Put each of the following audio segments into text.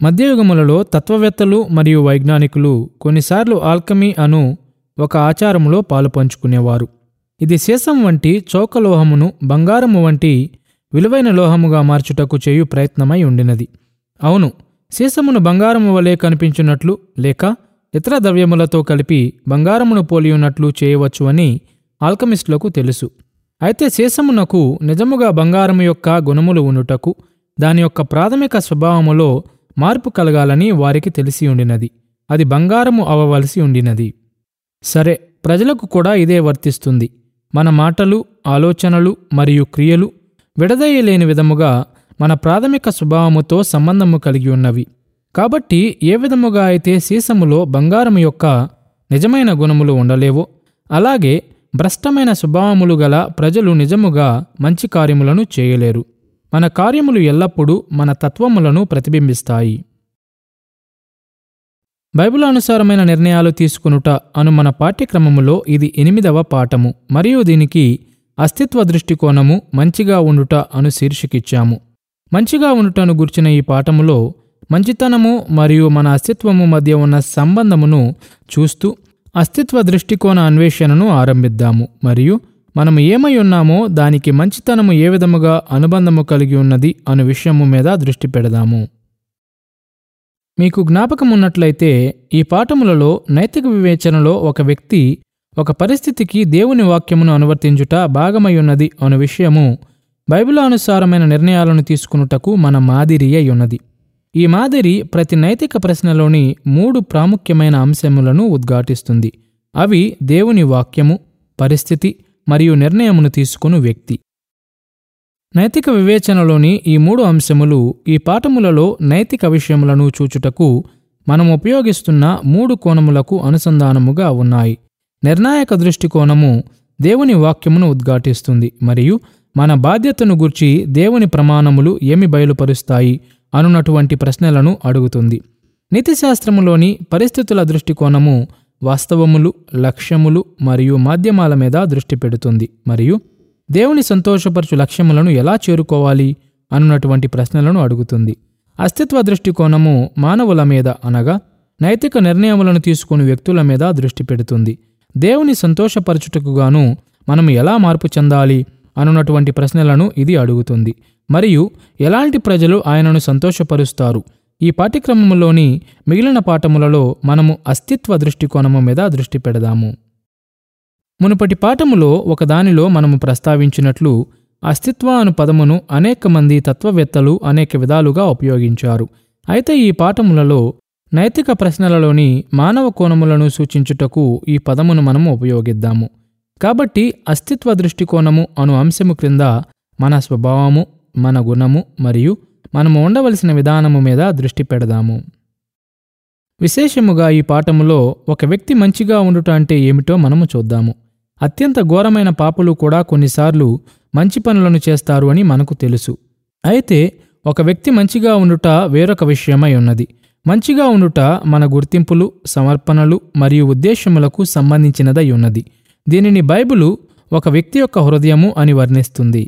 మధ్యయుగములలో తత్వవేత్తలు మరియు వైజ్ఞానికులు కొన్నిసార్లు ఆల్కమీ అను ఒక ఆచారములో పాలు పంచుకునేవారు ఇది సీసం వంటి చౌకలోహమును బంగారము వంటి విలువైన లోహముగా మార్చుటకు చేయు ప్రయత్నమై ఉండినది అవును సీసమును బంగారము వలె కనిపించున్నట్లు లేక ఇతర ద్రవ్యములతో కలిపి బంగారమును పోలియున్నట్లు చేయవచ్చు అని ఆల్కమిస్టులకు తెలుసు అయితే సీసమునకు నిజముగా బంగారము యొక్క గుణములు ఉండుటకు దాని యొక్క ప్రాథమిక స్వభావములో మార్పు కలగాలని వారికి తెలిసి ఉండినది అది బంగారము అవ్వవలసి ఉండినది సరే ప్రజలకు కూడా ఇదే వర్తిస్తుంది మన మాటలు ఆలోచనలు మరియు క్రియలు విడదయ్యలేని విధముగా మన ప్రాథమిక స్వభావముతో సంబంధము కలిగి ఉన్నవి కాబట్టి ఏ విధముగా అయితే సీసములో బంగారము యొక్క నిజమైన గుణములు ఉండలేవో అలాగే భ్రష్టమైన స్వభావములు గల ప్రజలు నిజముగా మంచి కార్యములను చేయలేరు మన కార్యములు ఎల్లప్పుడూ మన తత్వములను ప్రతిబింబిస్తాయి బైబిల్ అనుసారమైన నిర్ణయాలు తీసుకునుట అను మన పాఠ్యక్రమములో ఇది ఎనిమిదవ పాఠము మరియు దీనికి అస్తిత్వ దృష్టికోణము మంచిగా ఉండుట అను శీర్షికిచ్చాము మంచిగా ఉండుటను గుర్చిన ఈ పాఠములో మంచితనము మరియు మన అస్తిత్వము మధ్య ఉన్న సంబంధమును చూస్తూ అస్తిత్వ దృష్టికోణ అన్వేషణను ఆరంభిద్దాము మరియు మనము ఏమై ఉన్నామో దానికి మంచితనము ఏ విధముగా అనుబంధము కలిగి ఉన్నది అను విషయము మీద దృష్టి పెడదాము మీకు జ్ఞాపకం ఉన్నట్లయితే ఈ పాఠములలో నైతిక వివేచనలో ఒక వ్యక్తి ఒక పరిస్థితికి దేవుని వాక్యమును అనువర్తించుట భాగమై ఉన్నది అను విషయము బైబిల్ అనుసారమైన నిర్ణయాలను తీసుకునుటకు మన మాదిరి అయి ఉన్నది ఈ మాదిరి ప్రతి నైతిక ప్రశ్నలోని మూడు ప్రాముఖ్యమైన అంశములను ఉద్ఘాటిస్తుంది అవి దేవుని వాక్యము పరిస్థితి మరియు నిర్ణయమును తీసుకుని వ్యక్తి నైతిక వివేచనలోని ఈ మూడు అంశములు ఈ పాఠములలో నైతిక విషయములను చూచుటకు మనం ఉపయోగిస్తున్న మూడు కోణములకు అనుసంధానముగా ఉన్నాయి నిర్ణాయక దృష్టికోణము దేవుని వాక్యమును ఉద్ఘాటిస్తుంది మరియు మన బాధ్యతను గుర్చి దేవుని ప్రమాణములు ఏమి బయలుపరుస్తాయి అనునటువంటి ప్రశ్నలను అడుగుతుంది నీతిశాస్త్రములోని పరిస్థితుల దృష్టికోణము వాస్తవములు లక్ష్యములు మరియు మాధ్యమాల మీద దృష్టి పెడుతుంది మరియు దేవుని సంతోషపరచు లక్ష్యములను ఎలా చేరుకోవాలి అనున్నటువంటి ప్రశ్నలను అడుగుతుంది అస్తిత్వ దృష్టికోణము మానవుల మీద అనగా నైతిక నిర్ణయములను తీసుకుని వ్యక్తుల మీద దృష్టి పెడుతుంది దేవుని సంతోషపరచుటకు గాను మనం ఎలా మార్పు చెందాలి అనున్నటువంటి ప్రశ్నలను ఇది అడుగుతుంది మరియు ఎలాంటి ప్రజలు ఆయనను సంతోషపరుస్తారు ఈ పాఠ్యక్రమంలోని మిగిలిన పాఠములలో మనము అస్తిత్వ దృష్టికోణము మీద దృష్టి పెడదాము మునుపటి పాఠములో ఒకదానిలో మనము ప్రస్తావించినట్లు అస్తిత్వ అను పదమును అనేక మంది తత్వవేత్తలు అనేక విధాలుగా ఉపయోగించారు అయితే ఈ పాఠములలో నైతిక ప్రశ్నలలోని మానవ కోణములను సూచించుటకు ఈ పదమును మనము ఉపయోగిద్దాము కాబట్టి అస్తిత్వ దృష్టికోణము అను అంశము క్రింద మన స్వభావము మన గుణము మరియు మనము ఉండవలసిన విధానము మీద దృష్టి పెడదాము విశేషముగా ఈ పాఠములో ఒక వ్యక్తి మంచిగా ఉండుట అంటే ఏమిటో మనము చూద్దాము అత్యంత ఘోరమైన పాపులు కూడా కొన్నిసార్లు మంచి పనులను చేస్తారు అని మనకు తెలుసు అయితే ఒక వ్యక్తి మంచిగా ఉండుట వేరొక విషయమై ఉన్నది మంచిగా ఉండుట మన గుర్తింపులు సమర్పణలు మరియు ఉద్దేశములకు సంబంధించినదై ఉన్నది దీనిని బైబిలు ఒక వ్యక్తి యొక్క హృదయము అని వర్ణిస్తుంది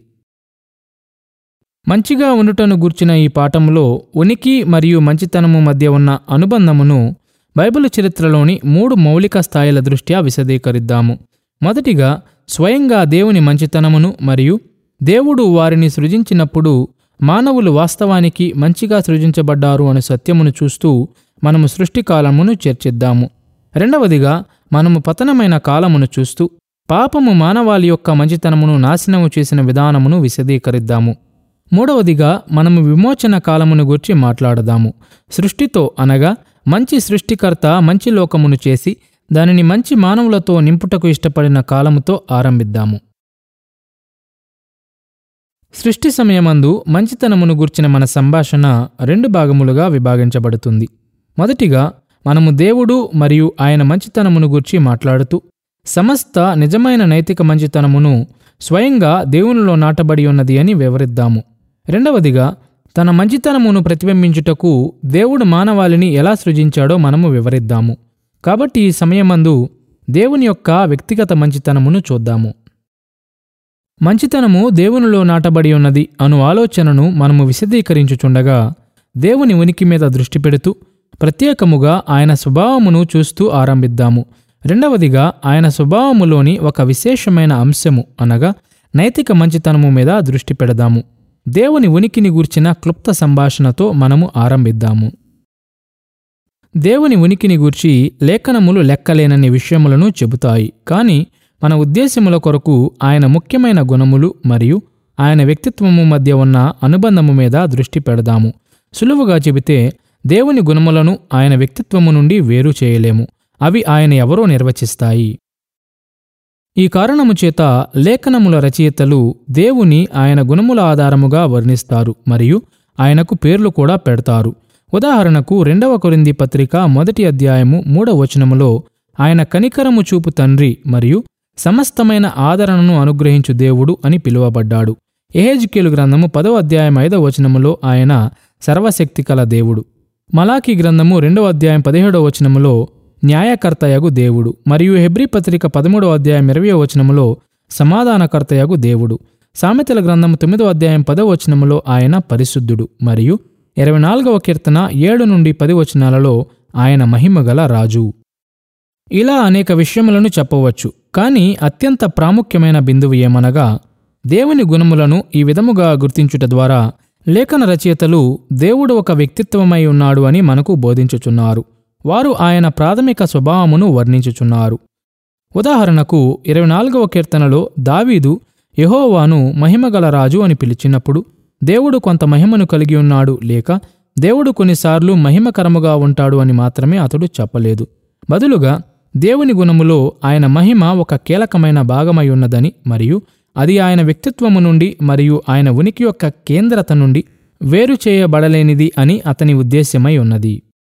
మంచిగా ఉండుటను గూర్చిన ఈ పాఠములో ఉనికి మరియు మంచితనము మధ్య ఉన్న అనుబంధమును బైబిల్ చరిత్రలోని మూడు మౌలిక స్థాయిల దృష్ట్యా విశదీకరిద్దాము మొదటిగా స్వయంగా దేవుని మంచితనమును మరియు దేవుడు వారిని సృజించినప్పుడు మానవులు వాస్తవానికి మంచిగా సృజించబడ్డారు అనే సత్యమును చూస్తూ మనము సృష్టి కాలమును చర్చిద్దాము రెండవదిగా మనము పతనమైన కాలమును చూస్తూ పాపము మానవాళి యొక్క మంచితనమును నాశనము చేసిన విధానమును విశదీకరిద్దాము మూడవదిగా మనము విమోచన కాలమును గురించి మాట్లాడదాము సృష్టితో అనగా మంచి సృష్టికర్త మంచి లోకమును చేసి దానిని మంచి మానవులతో నింపుటకు ఇష్టపడిన కాలముతో ఆరంభిద్దాము సృష్టి సమయమందు మంచితనమును గుర్చిన మన సంభాషణ రెండు భాగములుగా విభాగించబడుతుంది మొదటిగా మనము దేవుడు మరియు ఆయన మంచితనమును గురించి మాట్లాడుతూ సమస్త నిజమైన నైతిక మంచితనమును స్వయంగా దేవునిలో నాటబడి ఉన్నది అని వివరిద్దాము రెండవదిగా తన మంచితనమును ప్రతిబింబించుటకు దేవుడు మానవాళిని ఎలా సృజించాడో మనము వివరిద్దాము కాబట్టి ఈ సమయమందు దేవుని యొక్క వ్యక్తిగత మంచితనమును చూద్దాము మంచితనము దేవునిలో నాటబడి ఉన్నది అను ఆలోచనను మనము విశదీకరించుచుండగా దేవుని ఉనికి మీద దృష్టి పెడుతూ ప్రత్యేకముగా ఆయన స్వభావమును చూస్తూ ఆరంభిద్దాము రెండవదిగా ఆయన స్వభావములోని ఒక విశేషమైన అంశము అనగా నైతిక మంచితనము మీద దృష్టి పెడదాము దేవుని ఉనికిని గూర్చిన క్లుప్త సంభాషణతో మనము ఆరంభిద్దాము దేవుని ఉనికిని గూర్చి లేఖనములు లెక్కలేనన్ని విషయములను చెబుతాయి కానీ మన ఉద్దేశముల కొరకు ఆయన ముఖ్యమైన గుణములు మరియు ఆయన వ్యక్తిత్వము మధ్య ఉన్న అనుబంధము మీద దృష్టి పెడదాము సులువుగా చెబితే దేవుని గుణములను ఆయన వ్యక్తిత్వము నుండి వేరు చేయలేము అవి ఆయన ఎవరో నిర్వచిస్తాయి ఈ కారణము చేత లేఖనముల రచయితలు దేవుని ఆయన గుణముల ఆధారముగా వర్ణిస్తారు మరియు ఆయనకు పేర్లు కూడా పెడతారు ఉదాహరణకు రెండవ కొరింది పత్రిక మొదటి అధ్యాయము మూడవ వచనములో ఆయన కనికరము చూపు తండ్రి మరియు సమస్తమైన ఆదరణను అనుగ్రహించు దేవుడు అని పిలువబడ్డాడు ఎహెజ్కేలు గ్రంథము పదవ అధ్యాయం ఐదవ వచనములో ఆయన సర్వశక్తి కల దేవుడు మలాకి గ్రంథము రెండవ అధ్యాయం పదిహేడవ వచనములో న్యాయకర్తయగు దేవుడు మరియు హెబ్రీ పత్రిక పదమూడవ అధ్యాయం ఇరవై వచనములో సమాధానకర్తయగు దేవుడు సామెతల గ్రంథము తొమ్మిదవ అధ్యాయం పదవ వచనములో ఆయన పరిశుద్ధుడు మరియు ఇరవై నాలుగవ కీర్తన ఏడు నుండి పది వచనాలలో ఆయన మహిమగల రాజు ఇలా అనేక విషయములను చెప్పవచ్చు కానీ అత్యంత ప్రాముఖ్యమైన బిందువు ఏమనగా దేవుని గుణములను ఈ విధముగా గుర్తించుట ద్వారా లేఖన రచయితలు దేవుడు ఒక వ్యక్తిత్వమై ఉన్నాడు అని మనకు బోధించుచున్నారు వారు ఆయన ప్రాథమిక స్వభావమును వర్ణించుచున్నారు ఉదాహరణకు ఇరవై నాలుగవ కీర్తనలో దావీదు యెహోవాను మహిమగల రాజు అని పిలిచినప్పుడు దేవుడు కొంత మహిమను కలిగి ఉన్నాడు లేక దేవుడు కొన్నిసార్లు మహిమకరముగా ఉంటాడు అని మాత్రమే అతడు చెప్పలేదు బదులుగా దేవుని గుణములో ఆయన మహిమ ఒక కీలకమైన భాగమై ఉన్నదని మరియు అది ఆయన వ్యక్తిత్వము నుండి మరియు ఆయన ఉనికి యొక్క కేంద్రత నుండి వేరు చేయబడలేనిది అని అతని ఉద్దేశ్యమై ఉన్నది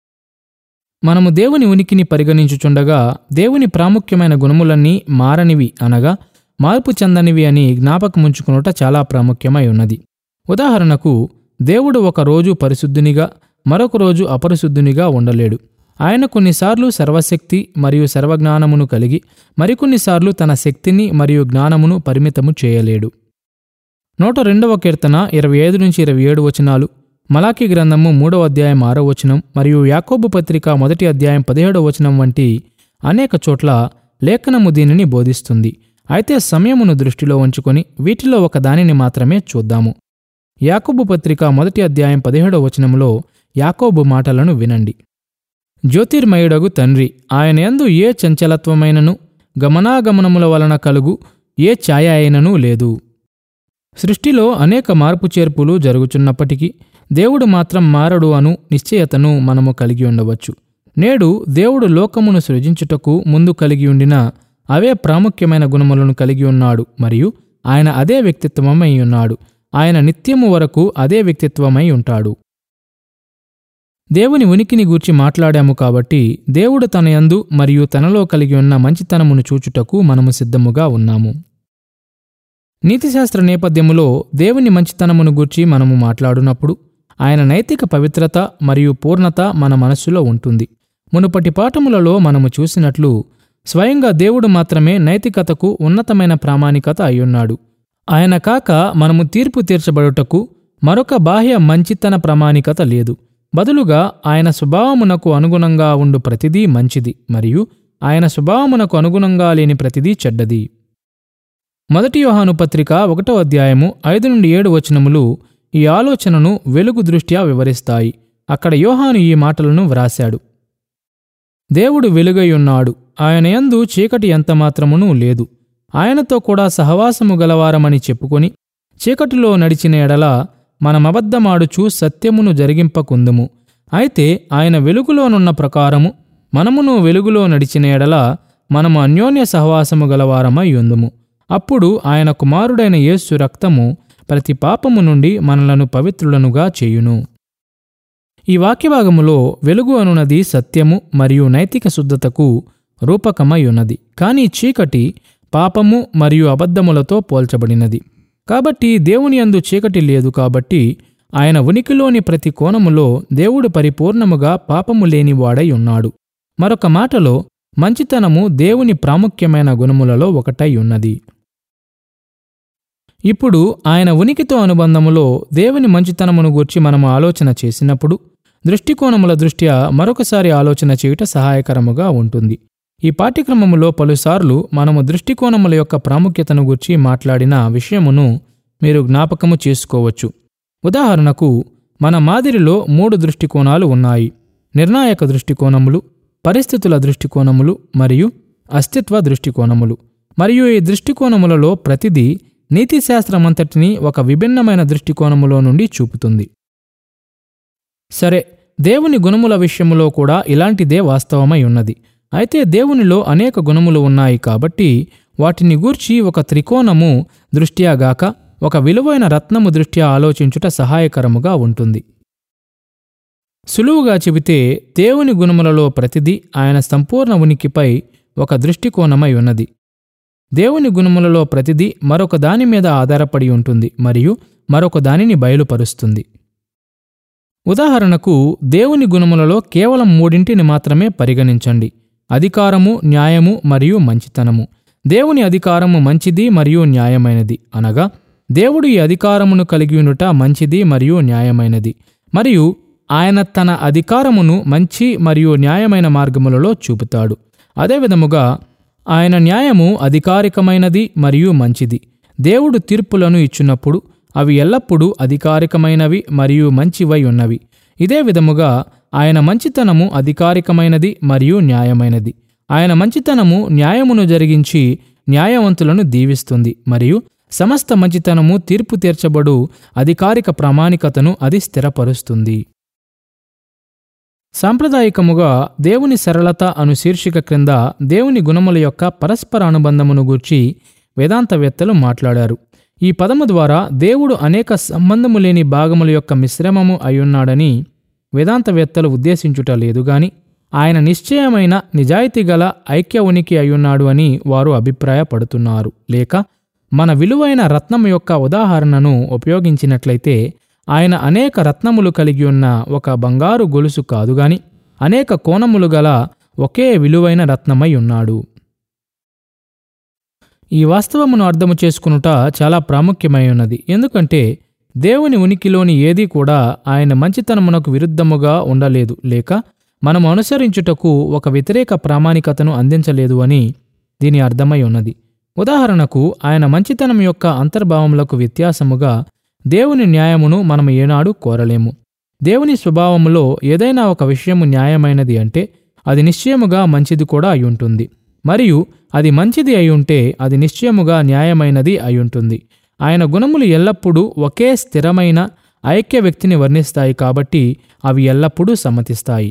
మనము దేవుని ఉనికిని పరిగణించుచుండగా దేవుని ప్రాముఖ్యమైన గుణములన్నీ మారనివి అనగా మార్పు చెందనివి అని జ్ఞాపకముంచుకునుట చాలా ప్రాముఖ్యమై ఉన్నది ఉదాహరణకు దేవుడు ఒక రోజు పరిశుద్ధునిగా మరొక రోజు అపరిశుద్ధునిగా ఉండలేడు ఆయన కొన్నిసార్లు సర్వశక్తి మరియు సర్వజ్ఞానమును కలిగి మరికొన్నిసార్లు తన శక్తిని మరియు జ్ఞానమును పరిమితము చేయలేడు నూట రెండవ కీర్తన ఇరవై ఐదు నుంచి ఇరవై ఏడు వచనాలు మలాకి గ్రంథము మూడవ అధ్యాయం ఆరో వచనం మరియు యాకోబు పత్రిక మొదటి అధ్యాయం పదిహేడవ వచనం వంటి అనేక చోట్ల లేఖనము దీనిని బోధిస్తుంది అయితే సమయమును దృష్టిలో ఉంచుకొని వీటిలో ఒక దానిని మాత్రమే చూద్దాము యాకోబు పత్రిక మొదటి అధ్యాయం పదిహేడవ వచనములో యాకోబు మాటలను వినండి జ్యోతిర్మయుడగు తండ్రి ఆయన యందు ఏ చంచలత్వమైనను గమనాగమనముల వలన కలుగు ఏ ఛాయ అయినను లేదు సృష్టిలో అనేక మార్పు చేర్పులు జరుగుచున్నప్పటికీ దేవుడు మాత్రం మారడు అను నిశ్చయతను మనము కలిగి ఉండవచ్చు నేడు దేవుడు లోకమును సృజించుటకు ముందు కలిగి ఉండిన అవే ప్రాముఖ్యమైన గుణములను కలిగి ఉన్నాడు మరియు ఆయన అదే వ్యక్తిత్వమై ఉన్నాడు ఆయన నిత్యము వరకు అదే వ్యక్తిత్వమై ఉంటాడు దేవుని ఉనికిని గూర్చి మాట్లాడాము కాబట్టి దేవుడు తన యందు మరియు తనలో కలిగి ఉన్న మంచితనమును చూచుటకు మనము సిద్ధముగా ఉన్నాము నీతిశాస్త్ర నేపథ్యములో దేవుని మంచితనమును గూర్చి మనము మాట్లాడునప్పుడు ఆయన నైతిక పవిత్రత మరియు పూర్ణత మన మనస్సులో ఉంటుంది మునుపటి పాఠములలో మనము చూసినట్లు స్వయంగా దేవుడు మాత్రమే నైతికతకు ఉన్నతమైన ప్రామాణికత అయ్యున్నాడు ఆయన కాక మనము తీర్పు తీర్చబడుటకు మరొక బాహ్య మంచితన ప్రామాణికత లేదు బదులుగా ఆయన స్వభావమునకు అనుగుణంగా ఉండు ప్రతిదీ మంచిది మరియు ఆయన స్వభావమునకు అనుగుణంగా లేని ప్రతిదీ చెడ్డది మొదటి యోహాను పత్రిక ఒకటో అధ్యాయము ఐదు నుండి ఏడు వచనములు ఈ ఆలోచనను వెలుగు దృష్ట్యా వివరిస్తాయి అక్కడ యోహాను ఈ మాటలను వ్రాశాడు దేవుడు వెలుగై ఉన్నాడు ఆయన యందు చీకటి ఎంతమాత్రమునూ లేదు ఆయనతో కూడా సహవాసము గలవారమని చెప్పుకొని చీకటిలో నడిచిన ఎడల మనమబద్ధమాడుచు సత్యమును జరిగింపకుందుము అయితే ఆయన వెలుగులోనున్న ప్రకారము మనమును వెలుగులో నడిచిన ఎడల మనము అన్యోన్య సహవాసము గలవారమై ఉందుము అప్పుడు ఆయన కుమారుడైన యేసు రక్తము ప్రతి పాపము నుండి మనలను పవిత్రులనుగా చేయును ఈ వాక్యభాగములో వెలుగు అనునది సత్యము మరియు నైతిక శుద్ధతకు రూపకమై ఉన్నది కానీ చీకటి పాపము మరియు అబద్ధములతో పోల్చబడినది కాబట్టి దేవుని యందు చీకటి లేదు కాబట్టి ఆయన ఉనికిలోని ప్రతి కోణములో దేవుడు పరిపూర్ణముగా పాపము లేనివాడై ఉన్నాడు మరొక మాటలో మంచితనము దేవుని ప్రాముఖ్యమైన గుణములలో ఒకటై ఉన్నది ఇప్పుడు ఆయన ఉనికితో అనుబంధములో దేవుని మంచితనమును గూర్చి మనము ఆలోచన చేసినప్పుడు దృష్టికోణముల దృష్ట్యా మరొకసారి ఆలోచన చేయుట సహాయకరముగా ఉంటుంది ఈ పాఠ్యక్రమములో పలుసార్లు మనము దృష్టికోణముల యొక్క ప్రాముఖ్యతను గూర్చి మాట్లాడిన విషయమును మీరు జ్ఞాపకము చేసుకోవచ్చు ఉదాహరణకు మన మాదిరిలో మూడు దృష్టికోణాలు ఉన్నాయి నిర్ణాయక దృష్టికోణములు పరిస్థితుల దృష్టికోణములు మరియు అస్తిత్వ దృష్టికోణములు మరియు ఈ దృష్టికోణములలో ప్రతిదీ నీతిశాస్త్రమంతటిని ఒక విభిన్నమైన దృష్టికోణములో నుండి చూపుతుంది సరే దేవుని గుణముల విషయములో కూడా ఇలాంటిదే వాస్తవమై ఉన్నది అయితే దేవునిలో అనేక గుణములు ఉన్నాయి కాబట్టి వాటిని గూర్చి ఒక త్రికోణము దృష్ట్యాగాక ఒక విలువైన రత్నము దృష్ట్యా ఆలోచించుట సహాయకరముగా ఉంటుంది సులువుగా చెబితే దేవుని గుణములలో ప్రతిదీ ఆయన సంపూర్ణ ఉనికిపై ఒక దృష్టికోణమై ఉన్నది దేవుని గుణములలో ప్రతిదీ మరొక దాని మీద ఆధారపడి ఉంటుంది మరియు మరొక దానిని బయలుపరుస్తుంది ఉదాహరణకు దేవుని గుణములలో కేవలం మూడింటిని మాత్రమే పరిగణించండి అధికారము న్యాయము మరియు మంచితనము దేవుని అధికారము మంచిది మరియు న్యాయమైనది అనగా దేవుడు ఈ అధికారమును కలిగి ఉండుట మంచిది మరియు న్యాయమైనది మరియు ఆయన తన అధికారమును మంచి మరియు న్యాయమైన మార్గములలో చూపుతాడు అదేవిధముగా ఆయన న్యాయము అధికారికమైనది మరియు మంచిది దేవుడు తీర్పులను ఇచ్చినప్పుడు అవి ఎల్లప్పుడూ అధికారికమైనవి మరియు మంచివై ఉన్నవి ఇదే విధముగా ఆయన మంచితనము అధికారికమైనది మరియు న్యాయమైనది ఆయన మంచితనము న్యాయమును జరిగించి న్యాయవంతులను దీవిస్తుంది మరియు సమస్త మంచితనము తీర్పు తీర్చబడు అధికారిక ప్రామాణికతను అది స్థిరపరుస్తుంది సాంప్రదాయికముగా దేవుని సరళత అను శీర్షిక క్రింద దేవుని గుణముల యొక్క పరస్పర అనుబంధమును గూర్చి వేదాంతవేత్తలు మాట్లాడారు ఈ పదము ద్వారా దేవుడు అనేక సంబంధము లేని భాగముల యొక్క మిశ్రమము అయ్యున్నాడని వేదాంతవేత్తలు ఉద్దేశించుట లేదు గాని ఆయన నిశ్చయమైన నిజాయితీ గల ఐక్య ఉనికి అయ్యున్నాడు అని వారు అభిప్రాయపడుతున్నారు లేక మన విలువైన రత్నం యొక్క ఉదాహరణను ఉపయోగించినట్లయితే ఆయన అనేక రత్నములు కలిగి ఉన్న ఒక బంగారు గొలుసు కాదుగాని అనేక కోణములు గల ఒకే విలువైన రత్నమై ఉన్నాడు ఈ వాస్తవమును అర్థము చేసుకునుట చాలా ప్రాముఖ్యమై ఉన్నది ఎందుకంటే దేవుని ఉనికిలోని ఏదీ కూడా ఆయన మంచితనమునకు విరుద్ధముగా ఉండలేదు లేక మనము అనుసరించుటకు ఒక వ్యతిరేక ప్రామాణికతను అందించలేదు అని దీని అర్థమై ఉన్నది ఉదాహరణకు ఆయన మంచితనం యొక్క అంతర్భావములకు వ్యత్యాసముగా దేవుని న్యాయమును మనం ఏనాడు కోరలేము దేవుని స్వభావములో ఏదైనా ఒక విషయము న్యాయమైనది అంటే అది నిశ్చయముగా మంచిది కూడా అయ్యుంటుంది మరియు అది మంచిది అయ్యుంటే అది నిశ్చయముగా న్యాయమైనది అయ్యుంటుంది ఆయన గుణములు ఎల్లప్పుడూ ఒకే స్థిరమైన ఐక్య వ్యక్తిని వర్ణిస్తాయి కాబట్టి అవి ఎల్లప్పుడూ సమ్మతిస్తాయి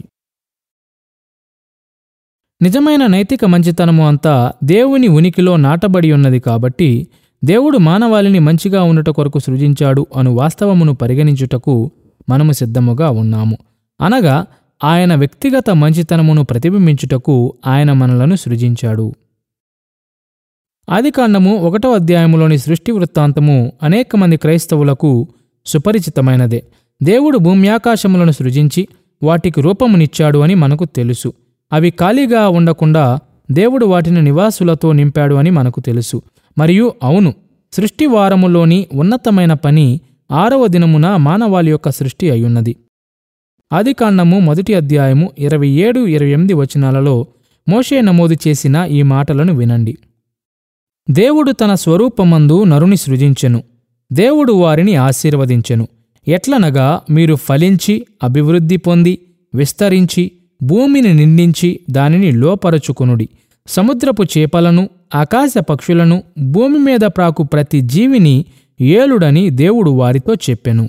నిజమైన నైతిక మంచితనము అంతా దేవుని ఉనికిలో నాటబడి ఉన్నది కాబట్టి దేవుడు మానవాళిని మంచిగా ఉండుట కొరకు సృజించాడు అను వాస్తవమును పరిగణించుటకు మనము సిద్ధముగా ఉన్నాము అనగా ఆయన వ్యక్తిగత మంచితనమును ప్రతిబింబించుటకు ఆయన మనలను సృజించాడు ఆదికాండము ఒకటో అధ్యాయములోని సృష్టి వృత్తాంతము అనేక మంది క్రైస్తవులకు సుపరిచితమైనదే దేవుడు భూమ్యాకాశములను సృజించి వాటికి రూపమునిచ్చాడు అని మనకు తెలుసు అవి ఖాళీగా ఉండకుండా దేవుడు వాటిని నివాసులతో నింపాడు అని మనకు తెలుసు మరియు అవును సృష్టి వారములోని ఉన్నతమైన పని ఆరవ దినమున మానవాళి యొక్క సృష్టి అయ్యున్నది ఆదికాండము మొదటి అధ్యాయము ఇరవై ఏడు ఇరవై ఎనిమిది వచనాలలో మోషే నమోదు చేసిన ఈ మాటలను వినండి దేవుడు తన స్వరూపమందు నరుని సృజించెను దేవుడు వారిని ఆశీర్వదించెను ఎట్లనగా మీరు ఫలించి అభివృద్ధి పొంది విస్తరించి భూమిని నిండించి దానిని లోపరచుకొనుడి సముద్రపు చేపలను ఆకాశ పక్షులను భూమి మీద ప్రాకు ప్రతి జీవిని ఏలుడని దేవుడు వారితో చెప్పెను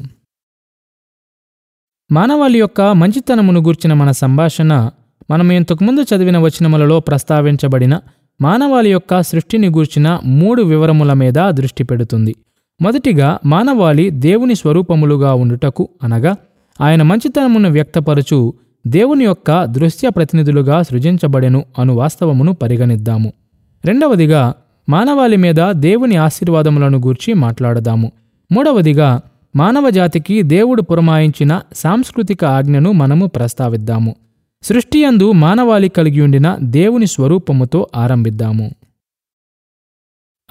మానవాళి యొక్క మంచితనమును గూర్చిన మన సంభాషణ మనం ఇంతకుముందు చదివిన వచనములలో ప్రస్తావించబడిన మానవాళి యొక్క సృష్టిని గూర్చిన మూడు వివరముల మీద దృష్టి పెడుతుంది మొదటిగా మానవాళి దేవుని స్వరూపములుగా ఉండుటకు అనగా ఆయన మంచితనమును వ్యక్తపరచు దేవుని యొక్క దృశ్య ప్రతినిధులుగా సృజించబడెను అను వాస్తవమును పరిగణిద్దాము రెండవదిగా మానవాళి మీద దేవుని ఆశీర్వాదములను గూర్చి మాట్లాడదాము మూడవదిగా మానవ జాతికి దేవుడు పురమాయించిన సాంస్కృతిక ఆజ్ఞను మనము ప్రస్తావిద్దాము సృష్టియందు మానవాళి కలిగి ఉండిన దేవుని స్వరూపముతో ఆరంభిద్దాము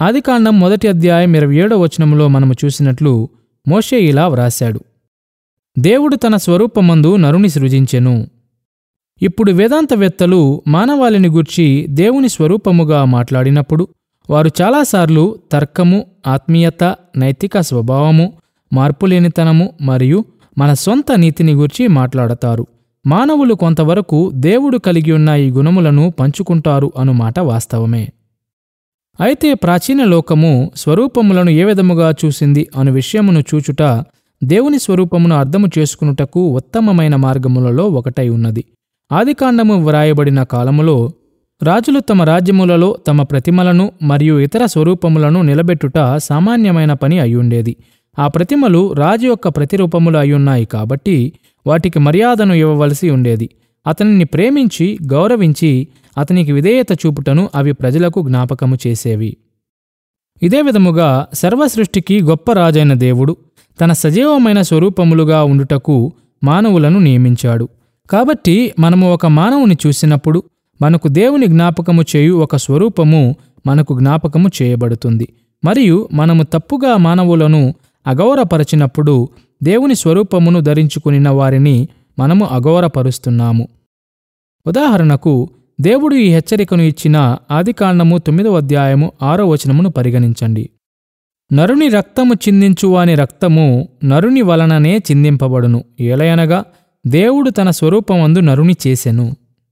ఆదికాండం మొదటి అధ్యాయం ఇరవై ఏడో వచనంలో మనము చూసినట్లు మోషే ఇలా వ్రాశాడు దేవుడు తన స్వరూపమందు నరుని సృజించెను ఇప్పుడు వేదాంతవేత్తలు మానవాళిని గూర్చి దేవుని స్వరూపముగా మాట్లాడినప్పుడు వారు చాలాసార్లు తర్కము ఆత్మీయత నైతిక స్వభావము మార్పులేనితనము మరియు మన సొంత నీతిని గూర్చి మాట్లాడతారు మానవులు కొంతవరకు దేవుడు కలిగి ఉన్న ఈ గుణములను పంచుకుంటారు అను మాట వాస్తవమే అయితే ప్రాచీన లోకము స్వరూపములను ఏ విధముగా చూసింది అను విషయమును చూచుట దేవుని స్వరూపమును అర్థము చేసుకునుటకు ఉత్తమమైన మార్గములలో ఒకటై ఉన్నది ఆదికాండము వ్రాయబడిన కాలములో రాజులు తమ రాజ్యములలో తమ ప్రతిమలను మరియు ఇతర స్వరూపములను నిలబెట్టుట సామాన్యమైన పని అయ్యుండేది ఆ ప్రతిమలు రాజు యొక్క ప్రతిరూపములు అయ్యున్నాయి కాబట్టి వాటికి మర్యాదను ఇవ్వవలసి ఉండేది అతనిని ప్రేమించి గౌరవించి అతనికి విధేయత చూపుటను అవి ప్రజలకు జ్ఞాపకము చేసేవి ఇదే విధముగా సర్వసృష్టికి గొప్ప రాజైన దేవుడు తన సజీవమైన స్వరూపములుగా ఉండుటకు మానవులను నియమించాడు కాబట్టి మనము ఒక మానవుని చూసినప్పుడు మనకు దేవుని జ్ఞాపకము చేయు ఒక స్వరూపము మనకు జ్ఞాపకము చేయబడుతుంది మరియు మనము తప్పుగా మానవులను అగౌరపరచినప్పుడు దేవుని స్వరూపమును ధరించుకునిన వారిని మనము అగౌరపరుస్తున్నాము ఉదాహరణకు దేవుడు ఈ హెచ్చరికను ఇచ్చిన ఆదికాండము తొమ్మిదవ అధ్యాయము ఆరో వచనమును పరిగణించండి నరుని రక్తము చిందించు వాని రక్తము నరుని వలననే చిందింపబడును ఏలయనగా దేవుడు తన స్వరూపమందు నరుని చేసెను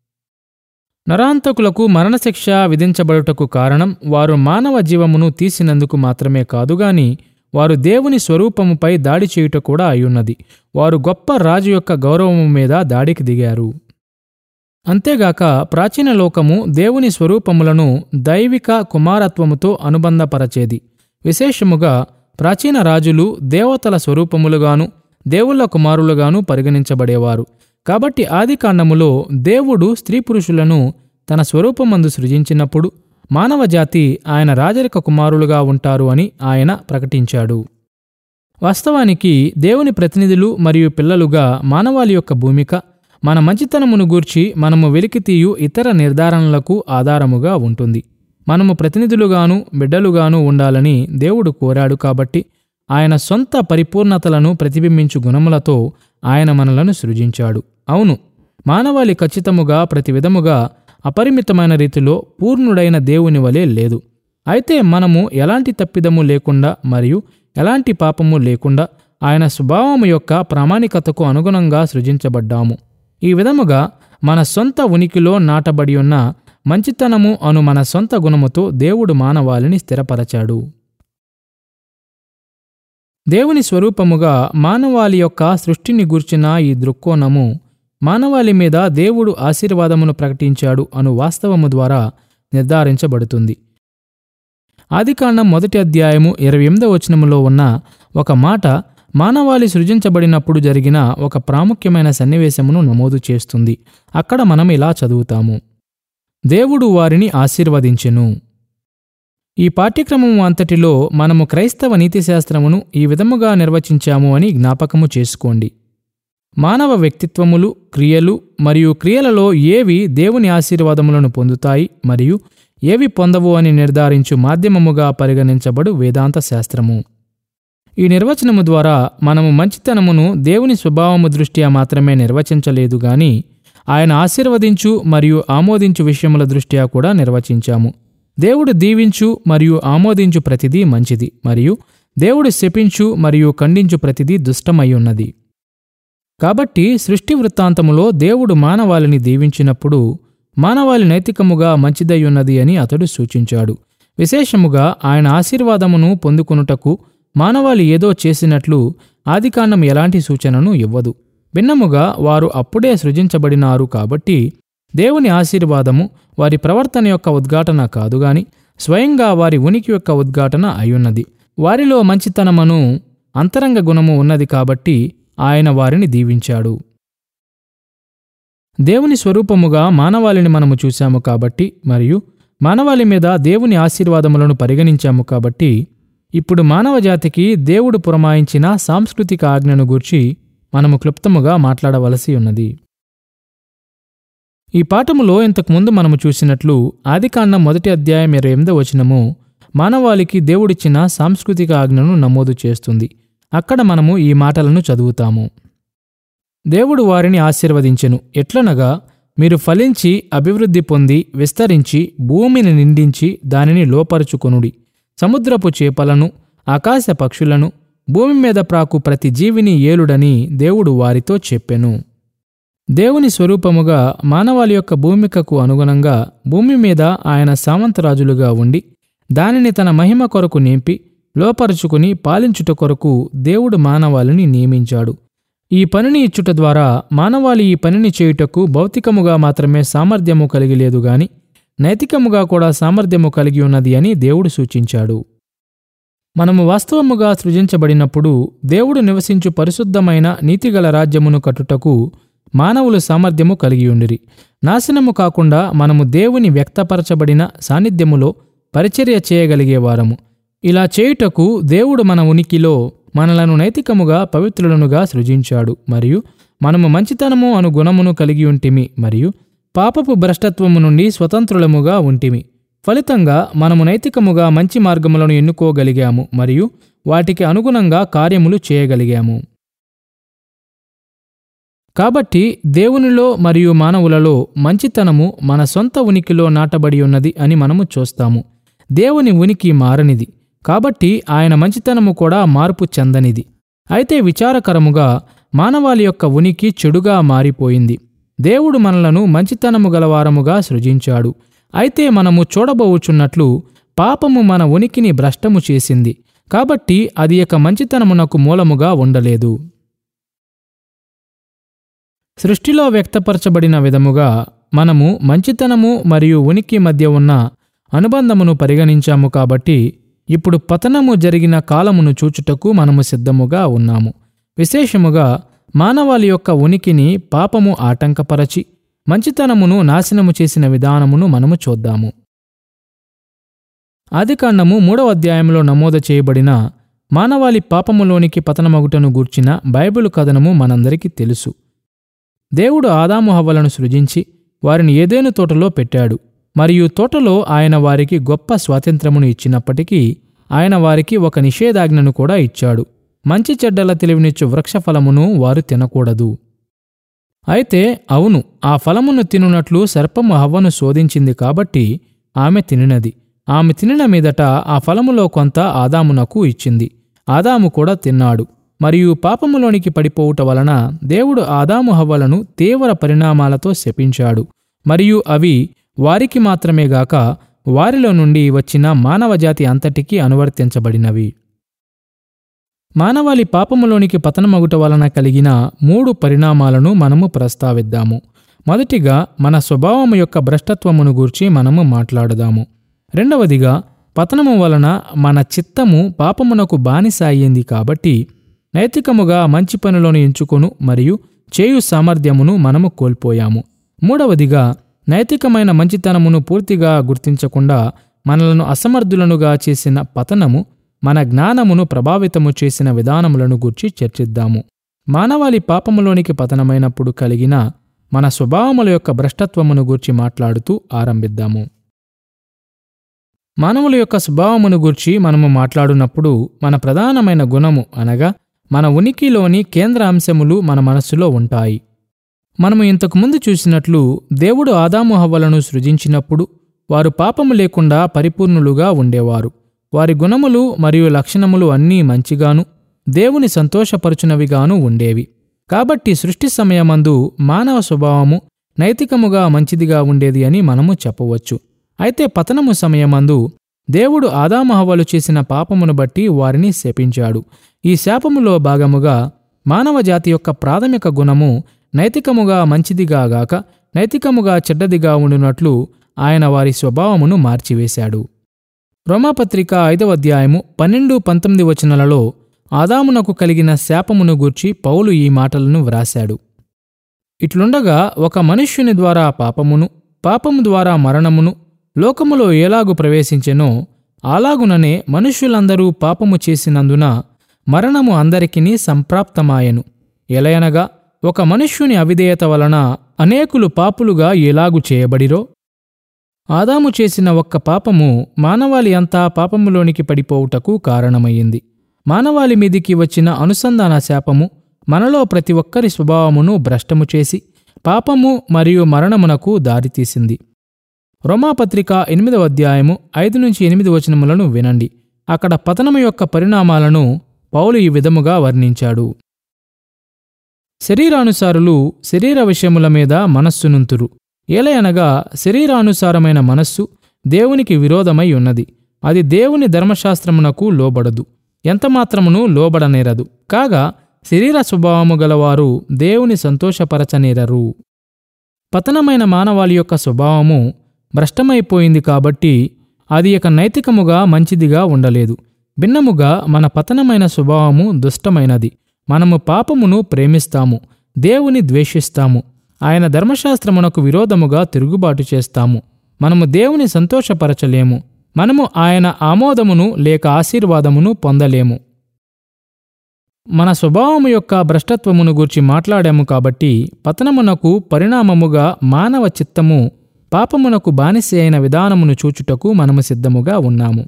నరాంతకులకు మరణశిక్ష విధించబడుటకు కారణం వారు మానవ జీవమును తీసినందుకు మాత్రమే కాదుగాని వారు దేవుని స్వరూపముపై దాడి చేయుట కూడా అయ్యున్నది వారు గొప్ప రాజు యొక్క గౌరవము మీద దాడికి దిగారు అంతేగాక ప్రాచీన లోకము దేవుని స్వరూపములను దైవిక కుమారత్వముతో అనుబంధపరచేది విశేషముగా ప్రాచీన రాజులు దేవతల స్వరూపములుగాను దేవుళ్ళ కుమారులుగాను పరిగణించబడేవారు కాబట్టి ఆదికాండములో దేవుడు స్త్రీ పురుషులను తన స్వరూపమందు సృజించినప్పుడు మానవజాతి ఆయన రాజరిక కుమారులుగా ఉంటారు అని ఆయన ప్రకటించాడు వాస్తవానికి దేవుని ప్రతినిధులు మరియు పిల్లలుగా మానవాళి యొక్క భూమిక మన మంచితనమును గూర్చి మనము వెలికితీయు ఇతర నిర్ధారణలకు ఆధారముగా ఉంటుంది మనము ప్రతినిధులుగాను బిడ్డలుగాను ఉండాలని దేవుడు కోరాడు కాబట్టి ఆయన సొంత పరిపూర్ణతలను ప్రతిబింబించు గుణములతో ఆయన మనలను సృజించాడు అవును మానవాళి ఖచ్చితముగా ప్రతి విధముగా అపరిమితమైన రీతిలో పూర్ణుడైన దేవుని వలె లేదు అయితే మనము ఎలాంటి తప్పిదము లేకుండా మరియు ఎలాంటి పాపము లేకుండా ఆయన స్వభావము యొక్క ప్రామాణికతకు అనుగుణంగా సృజించబడ్డాము ఈ విధముగా మన సొంత ఉనికిలో నాటబడి ఉన్న మంచితనము అను మన సొంత గుణముతో దేవుడు మానవాళిని స్థిరపరచాడు దేవుని స్వరూపముగా మానవాళి యొక్క సృష్టిని గూర్చిన ఈ దృక్కోణము మానవాళి మీద దేవుడు ఆశీర్వాదమును ప్రకటించాడు అను వాస్తవము ద్వారా నిర్ధారించబడుతుంది ఆదికాండం మొదటి అధ్యాయము ఇరవై ఎనిమిదో వచనములో ఉన్న ఒక మాట మానవాళి సృజించబడినప్పుడు జరిగిన ఒక ప్రాముఖ్యమైన సన్నివేశమును నమోదు చేస్తుంది అక్కడ మనం ఇలా చదువుతాము దేవుడు వారిని ఆశీర్వదించెను ఈ పాఠ్యక్రమం అంతటిలో మనము క్రైస్తవ నీతిశాస్త్రమును ఈ విధముగా నిర్వచించాము అని జ్ఞాపకము చేసుకోండి మానవ వ్యక్తిత్వములు క్రియలు మరియు క్రియలలో ఏవి దేవుని ఆశీర్వాదములను పొందుతాయి మరియు ఏవి పొందవు అని నిర్ధారించు మాధ్యమముగా పరిగణించబడు వేదాంత శాస్త్రము ఈ నిర్వచనము ద్వారా మనము మంచితనమును దేవుని స్వభావము దృష్ట్యా మాత్రమే నిర్వచించలేదు గాని ఆయన ఆశీర్వదించు మరియు ఆమోదించు విషయముల దృష్ట్యా కూడా నిర్వచించాము దేవుడు దీవించు మరియు ఆమోదించు ప్రతిదీ మంచిది మరియు దేవుడు శపించు మరియు ఖండించు ప్రతిదీ దుష్టమయ్యున్నది కాబట్టి సృష్టి వృత్తాంతములో దేవుడు మానవాళిని దీవించినప్పుడు మానవాళి నైతికముగా మంచిదయ్యున్నది అని అతడు సూచించాడు విశేషముగా ఆయన ఆశీర్వాదమును పొందుకొనుటకు మానవాళి ఏదో చేసినట్లు ఆదికాండం ఎలాంటి సూచనను ఇవ్వదు భిన్నముగా వారు అప్పుడే సృజించబడినారు కాబట్టి దేవుని ఆశీర్వాదము వారి ప్రవర్తన యొక్క ఉద్ఘాటన కాదుగాని స్వయంగా వారి ఉనికి యొక్క ఉద్ఘాటన అయ్యున్నది వారిలో మంచితనమను అంతరంగ గుణము ఉన్నది కాబట్టి ఆయన వారిని దీవించాడు దేవుని స్వరూపముగా మానవాళిని మనము చూశాము కాబట్టి మరియు మానవాళి మీద దేవుని ఆశీర్వాదములను పరిగణించాము కాబట్టి ఇప్పుడు మానవ జాతికి దేవుడు పురమాయించిన సాంస్కృతిక ఆజ్ఞను గూర్చి మనము క్లుప్తముగా మాట్లాడవలసి ఉన్నది ఈ పాఠములో ఇంతకుముందు మనము చూసినట్లు ఆదికాండం మొదటి అధ్యాయం ఇరవై ఎనిమిదో వచనము మానవాళికి దేవుడిచ్చిన సాంస్కృతిక ఆజ్ఞను నమోదు చేస్తుంది అక్కడ మనము ఈ మాటలను చదువుతాము దేవుడు వారిని ఆశీర్వదించెను ఎట్లనగా మీరు ఫలించి అభివృద్ధి పొంది విస్తరించి భూమిని నిండించి దానిని లోపరుచుకొనుడి సముద్రపు చేపలను ఆకాశ పక్షులను భూమి మీద ప్రాకు ప్రతి జీవిని ఏలుడని దేవుడు వారితో చెప్పెను దేవుని స్వరూపముగా మానవాళి యొక్క భూమికకు అనుగుణంగా భూమి మీద ఆయన సామంతరాజులుగా ఉండి దానిని తన మహిమ కొరకు నింపి లోపరుచుకుని పాలించుట కొరకు దేవుడు మానవాళిని నియమించాడు ఈ పనిని ఇచ్చుట ద్వారా మానవాళి ఈ పనిని చేయుటకు భౌతికముగా మాత్రమే సామర్థ్యము కలిగి లేదు గాని నైతికముగా కూడా సామర్థ్యము కలిగి ఉన్నది అని దేవుడు సూచించాడు మనము వాస్తవముగా సృజించబడినప్పుడు దేవుడు నివసించు పరిశుద్ధమైన నీతిగల రాజ్యమును కట్టుటకు మానవులు సామర్థ్యము కలిగి ఉండిరి నాశనము కాకుండా మనము దేవుని వ్యక్తపరచబడిన సాన్నిధ్యములో పరిచర్య చేయగలిగేవారము ఇలా చేయుటకు దేవుడు మన ఉనికిలో మనలను నైతికముగా పవిత్రులనుగా సృజించాడు మరియు మనము మంచితనము అను గుణమును కలిగి ఉంటిమి మరియు పాపపు భ్రష్టత్వము నుండి స్వతంత్రులముగా ఉంటిమి ఫలితంగా మనము నైతికముగా మంచి మార్గములను ఎన్నుకోగలిగాము మరియు వాటికి అనుగుణంగా కార్యములు చేయగలిగాము కాబట్టి దేవునిలో మరియు మానవులలో మంచితనము మన సొంత ఉనికిలో నాటబడి ఉన్నది అని మనము చూస్తాము దేవుని ఉనికి మారనిది కాబట్టి ఆయన మంచితనము కూడా మార్పు చెందనిది అయితే విచారకరముగా మానవాళి యొక్క ఉనికి చెడుగా మారిపోయింది దేవుడు మనలను మంచితనము గలవారముగా సృజించాడు అయితే మనము చూడబోవుచున్నట్లు పాపము మన ఉనికిని భ్రష్టము చేసింది కాబట్టి అది యొక్క మంచితనమునకు మూలముగా ఉండలేదు సృష్టిలో వ్యక్తపరచబడిన విధముగా మనము మంచితనము మరియు ఉనికి మధ్య ఉన్న అనుబంధమును పరిగణించాము కాబట్టి ఇప్పుడు పతనము జరిగిన కాలమును చూచుటకు మనము సిద్ధముగా ఉన్నాము విశేషముగా మానవాళి యొక్క ఉనికిని పాపము ఆటంకపరచి మంచితనమును నాశనము చేసిన విధానమును మనము చూద్దాము ఆదికాండము మూడవ అధ్యాయంలో నమోదు చేయబడిన మానవాళి పాపములోనికి పతనమగుటను గూర్చిన బైబిల్ కథనము మనందరికీ తెలుసు దేవుడు ఆదాము హవ్వలను సృజించి వారిని ఏదేను తోటలో పెట్టాడు మరియు తోటలో ఆయన వారికి గొప్ప స్వాతంత్రమును ఇచ్చినప్పటికీ ఆయన వారికి ఒక నిషేధాజ్ఞను కూడా ఇచ్చాడు మంచి చెడ్డల తెలివినిచ్చు వృక్షఫలమును వారు తినకూడదు అయితే అవును ఆ ఫలమును తినునట్లు సర్పము హవ్వను శోధించింది కాబట్టి ఆమె తినినది ఆమె తినిన మీదట ఆ ఫలములో కొంత ఆదామునకు ఇచ్చింది ఆదాము కూడా తిన్నాడు మరియు పాపములోనికి పడిపోవుట వలన దేవుడు ఆదాము హవ్వలను తీవ్ర పరిణామాలతో శపించాడు మరియు అవి వారికి మాత్రమే గాక వారిలో నుండి వచ్చిన మానవజాతి అంతటికీ అనువర్తించబడినవి మానవాళి పాపములోనికి పతనమగుట వలన కలిగిన మూడు పరిణామాలను మనము ప్రస్తావిద్దాము మొదటిగా మన స్వభావము యొక్క భ్రష్టత్వమును గూర్చి మనము మాట్లాడదాము రెండవదిగా పతనము వలన మన చిత్తము పాపమునకు బానిస అయ్యింది కాబట్టి నైతికముగా మంచి పనులను ఎంచుకొను మరియు చేయు సామర్థ్యమును మనము కోల్పోయాము మూడవదిగా నైతికమైన మంచితనమును పూర్తిగా గుర్తించకుండా మనలను అసమర్థులనుగా చేసిన పతనము మన జ్ఞానమును ప్రభావితము చేసిన విధానములను గూర్చి చర్చిద్దాము మానవాళి పాపములోనికి పతనమైనప్పుడు కలిగిన మన స్వభావముల యొక్క భ్రష్టత్వమును గూర్చి మాట్లాడుతూ ఆరంభిద్దాము మానవుల యొక్క స్వభావమును గూర్చి మనము మాట్లాడునప్పుడు మన ప్రధానమైన గుణము అనగా మన ఉనికిలోని కేంద్ర అంశములు మన మనస్సులో ఉంటాయి మనము ఇంతకుముందు చూసినట్లు దేవుడు ఆదాము హవ్వలను సృజించినప్పుడు వారు పాపము లేకుండా పరిపూర్ణులుగా ఉండేవారు వారి గుణములు మరియు లక్షణములు అన్నీ మంచిగాను దేవుని సంతోషపరుచునవిగాను ఉండేవి కాబట్టి సృష్టి సమయమందు మానవ స్వభావము నైతికముగా మంచిదిగా ఉండేది అని మనము చెప్పవచ్చు అయితే పతనము సమయమందు దేవుడు ఆదామహవలు చేసిన పాపమును బట్టి వారిని శపించాడు ఈ శాపములో భాగముగా మానవ జాతి యొక్క ప్రాథమిక గుణము నైతికముగా మంచిదిగా గాక నైతికముగా చెడ్డదిగా ఉండునట్లు ఆయన వారి స్వభావమును మార్చివేశాడు రోమాపత్రిక ఐదవ అధ్యాయము పన్నెండు పంతొమ్మిది వచనాలలో ఆదామునకు కలిగిన శాపమును గూర్చి పౌలు ఈ మాటలను వ్రాశాడు ఇట్లుండగా ఒక మనుష్యుని ద్వారా పాపమును పాపము ద్వారా మరణమును లోకములో ఎలాగు ప్రవేశించెనో అలాగుననే మనుష్యులందరూ పాపము చేసినందున మరణము అందరికినీ సంప్రాప్తమాయెను ఎలయనగా ఒక మనుష్యుని అవిధేయత వలన అనేకులు పాపులుగా ఎలాగు చేయబడిరో ఆదాము చేసిన ఒక్క పాపము మానవాళి అంతా పాపములోనికి పడిపోవుటకు కారణమయ్యింది మానవాళి మీదికి వచ్చిన అనుసంధాన శాపము మనలో ప్రతి ఒక్కరి స్వభావమును భ్రష్టము చేసి పాపము మరియు మరణమునకు దారితీసింది రోమాపత్రిక ఎనిమిదవ అధ్యాయము ఐదు నుంచి ఎనిమిది వచనములను వినండి అక్కడ పతనము యొక్క పరిణామాలను పౌలు ఈ విధముగా వర్ణించాడు శరీరానుసారులు శరీర విషయముల మీద మనస్సునుంతురు ఏలయనగా శరీరానుసారమైన మనస్సు దేవునికి విరోధమై ఉన్నది అది దేవుని ధర్మశాస్త్రమునకు లోబడదు ఎంతమాత్రమును లోబడనేరదు కాగా శరీర స్వభావము గలవారు దేవుని సంతోషపరచనేరరు పతనమైన మానవాళి యొక్క స్వభావము భ్రష్టమైపోయింది కాబట్టి అది ఇక నైతికముగా మంచిదిగా ఉండలేదు భిన్నముగా మన పతనమైన స్వభావము దుష్టమైనది మనము పాపమును ప్రేమిస్తాము దేవుని ద్వేషిస్తాము ఆయన ధర్మశాస్త్రమునకు విరోధముగా తిరుగుబాటు చేస్తాము మనము దేవుని సంతోషపరచలేము మనము ఆయన ఆమోదమును లేక ఆశీర్వాదమును పొందలేము మన స్వభావము యొక్క భ్రష్టత్వమును గూర్చి మాట్లాడాము కాబట్టి పతనమునకు పరిణామముగా మానవ చిత్తము పాపమునకు బానిస అయిన విధానమును చూచుటకు మనము సిద్ధముగా ఉన్నాము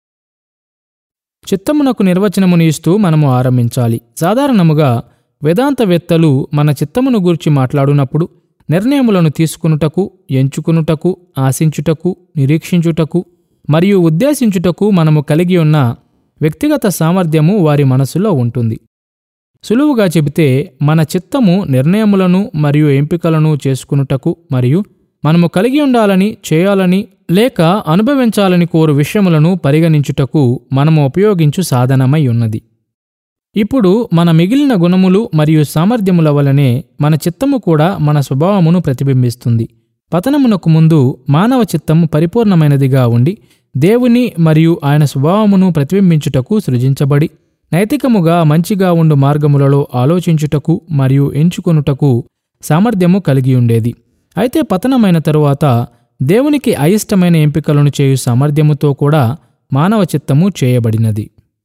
చిత్తమునకు నిర్వచనమును ఇస్తూ మనము ఆరంభించాలి సాధారణముగా వేదాంతవేత్తలు మన చిత్తమును గూర్చి మాట్లాడునప్పుడు నిర్ణయములను తీసుకునుటకు ఎంచుకునుటకు ఆశించుటకు నిరీక్షించుటకు మరియు ఉద్దేశించుటకు మనము కలిగి ఉన్న వ్యక్తిగత సామర్థ్యము వారి మనసులో ఉంటుంది సులువుగా చెబితే మన చిత్తము నిర్ణయములను మరియు ఎంపికలను చేసుకునుటకు మరియు మనము కలిగి ఉండాలని చేయాలని లేక అనుభవించాలని కోరు విషయములను పరిగణించుటకు మనము ఉపయోగించు సాధనమై ఉన్నది ఇప్పుడు మన మిగిలిన గుణములు మరియు సామర్థ్యముల వలనే మన చిత్తము కూడా మన స్వభావమును ప్రతిబింబిస్తుంది పతనమునకు ముందు మానవ చిత్తము పరిపూర్ణమైనదిగా ఉండి దేవుని మరియు ఆయన స్వభావమును ప్రతిబింబించుటకు సృజించబడి నైతికముగా మంచిగా ఉండు మార్గములలో ఆలోచించుటకు మరియు ఎంచుకొనుటకు సామర్థ్యము కలిగి ఉండేది అయితే పతనమైన తరువాత దేవునికి అయిష్టమైన ఎంపికలను చేయు సామర్థ్యముతో కూడా మానవ చిత్తము చేయబడినది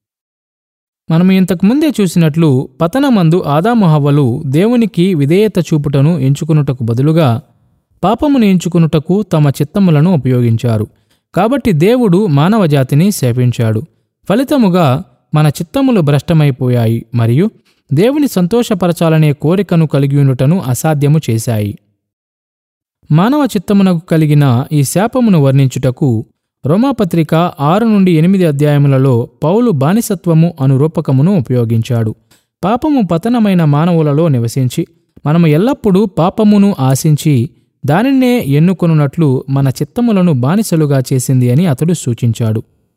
మనము ఇంతకు ముందే చూసినట్లు పతనమందు ఆదాము హవ్వలు దేవునికి విధేయత చూపుటను ఎంచుకునుటకు బదులుగా పాపమును ఎంచుకునుటకు తమ చిత్తములను ఉపయోగించారు కాబట్టి దేవుడు మానవజాతిని శపించాడు ఫలితముగా మన చిత్తములు భ్రష్టమైపోయాయి మరియు దేవుని సంతోషపరచాలనే కోరికను కలిగియునుటను అసాధ్యము చేశాయి మానవ చిత్తమునకు కలిగిన ఈ శాపమును వర్ణించుటకు రోమాపత్రిక ఆరు నుండి ఎనిమిది అధ్యాయములలో పౌలు బానిసత్వము అను రూపకమును ఉపయోగించాడు పాపము పతనమైన మానవులలో నివసించి మనము ఎల్లప్పుడూ పాపమును ఆశించి దానినే ఎన్నుకొనున్నట్లు మన చిత్తములను బానిసలుగా చేసింది అని అతడు సూచించాడు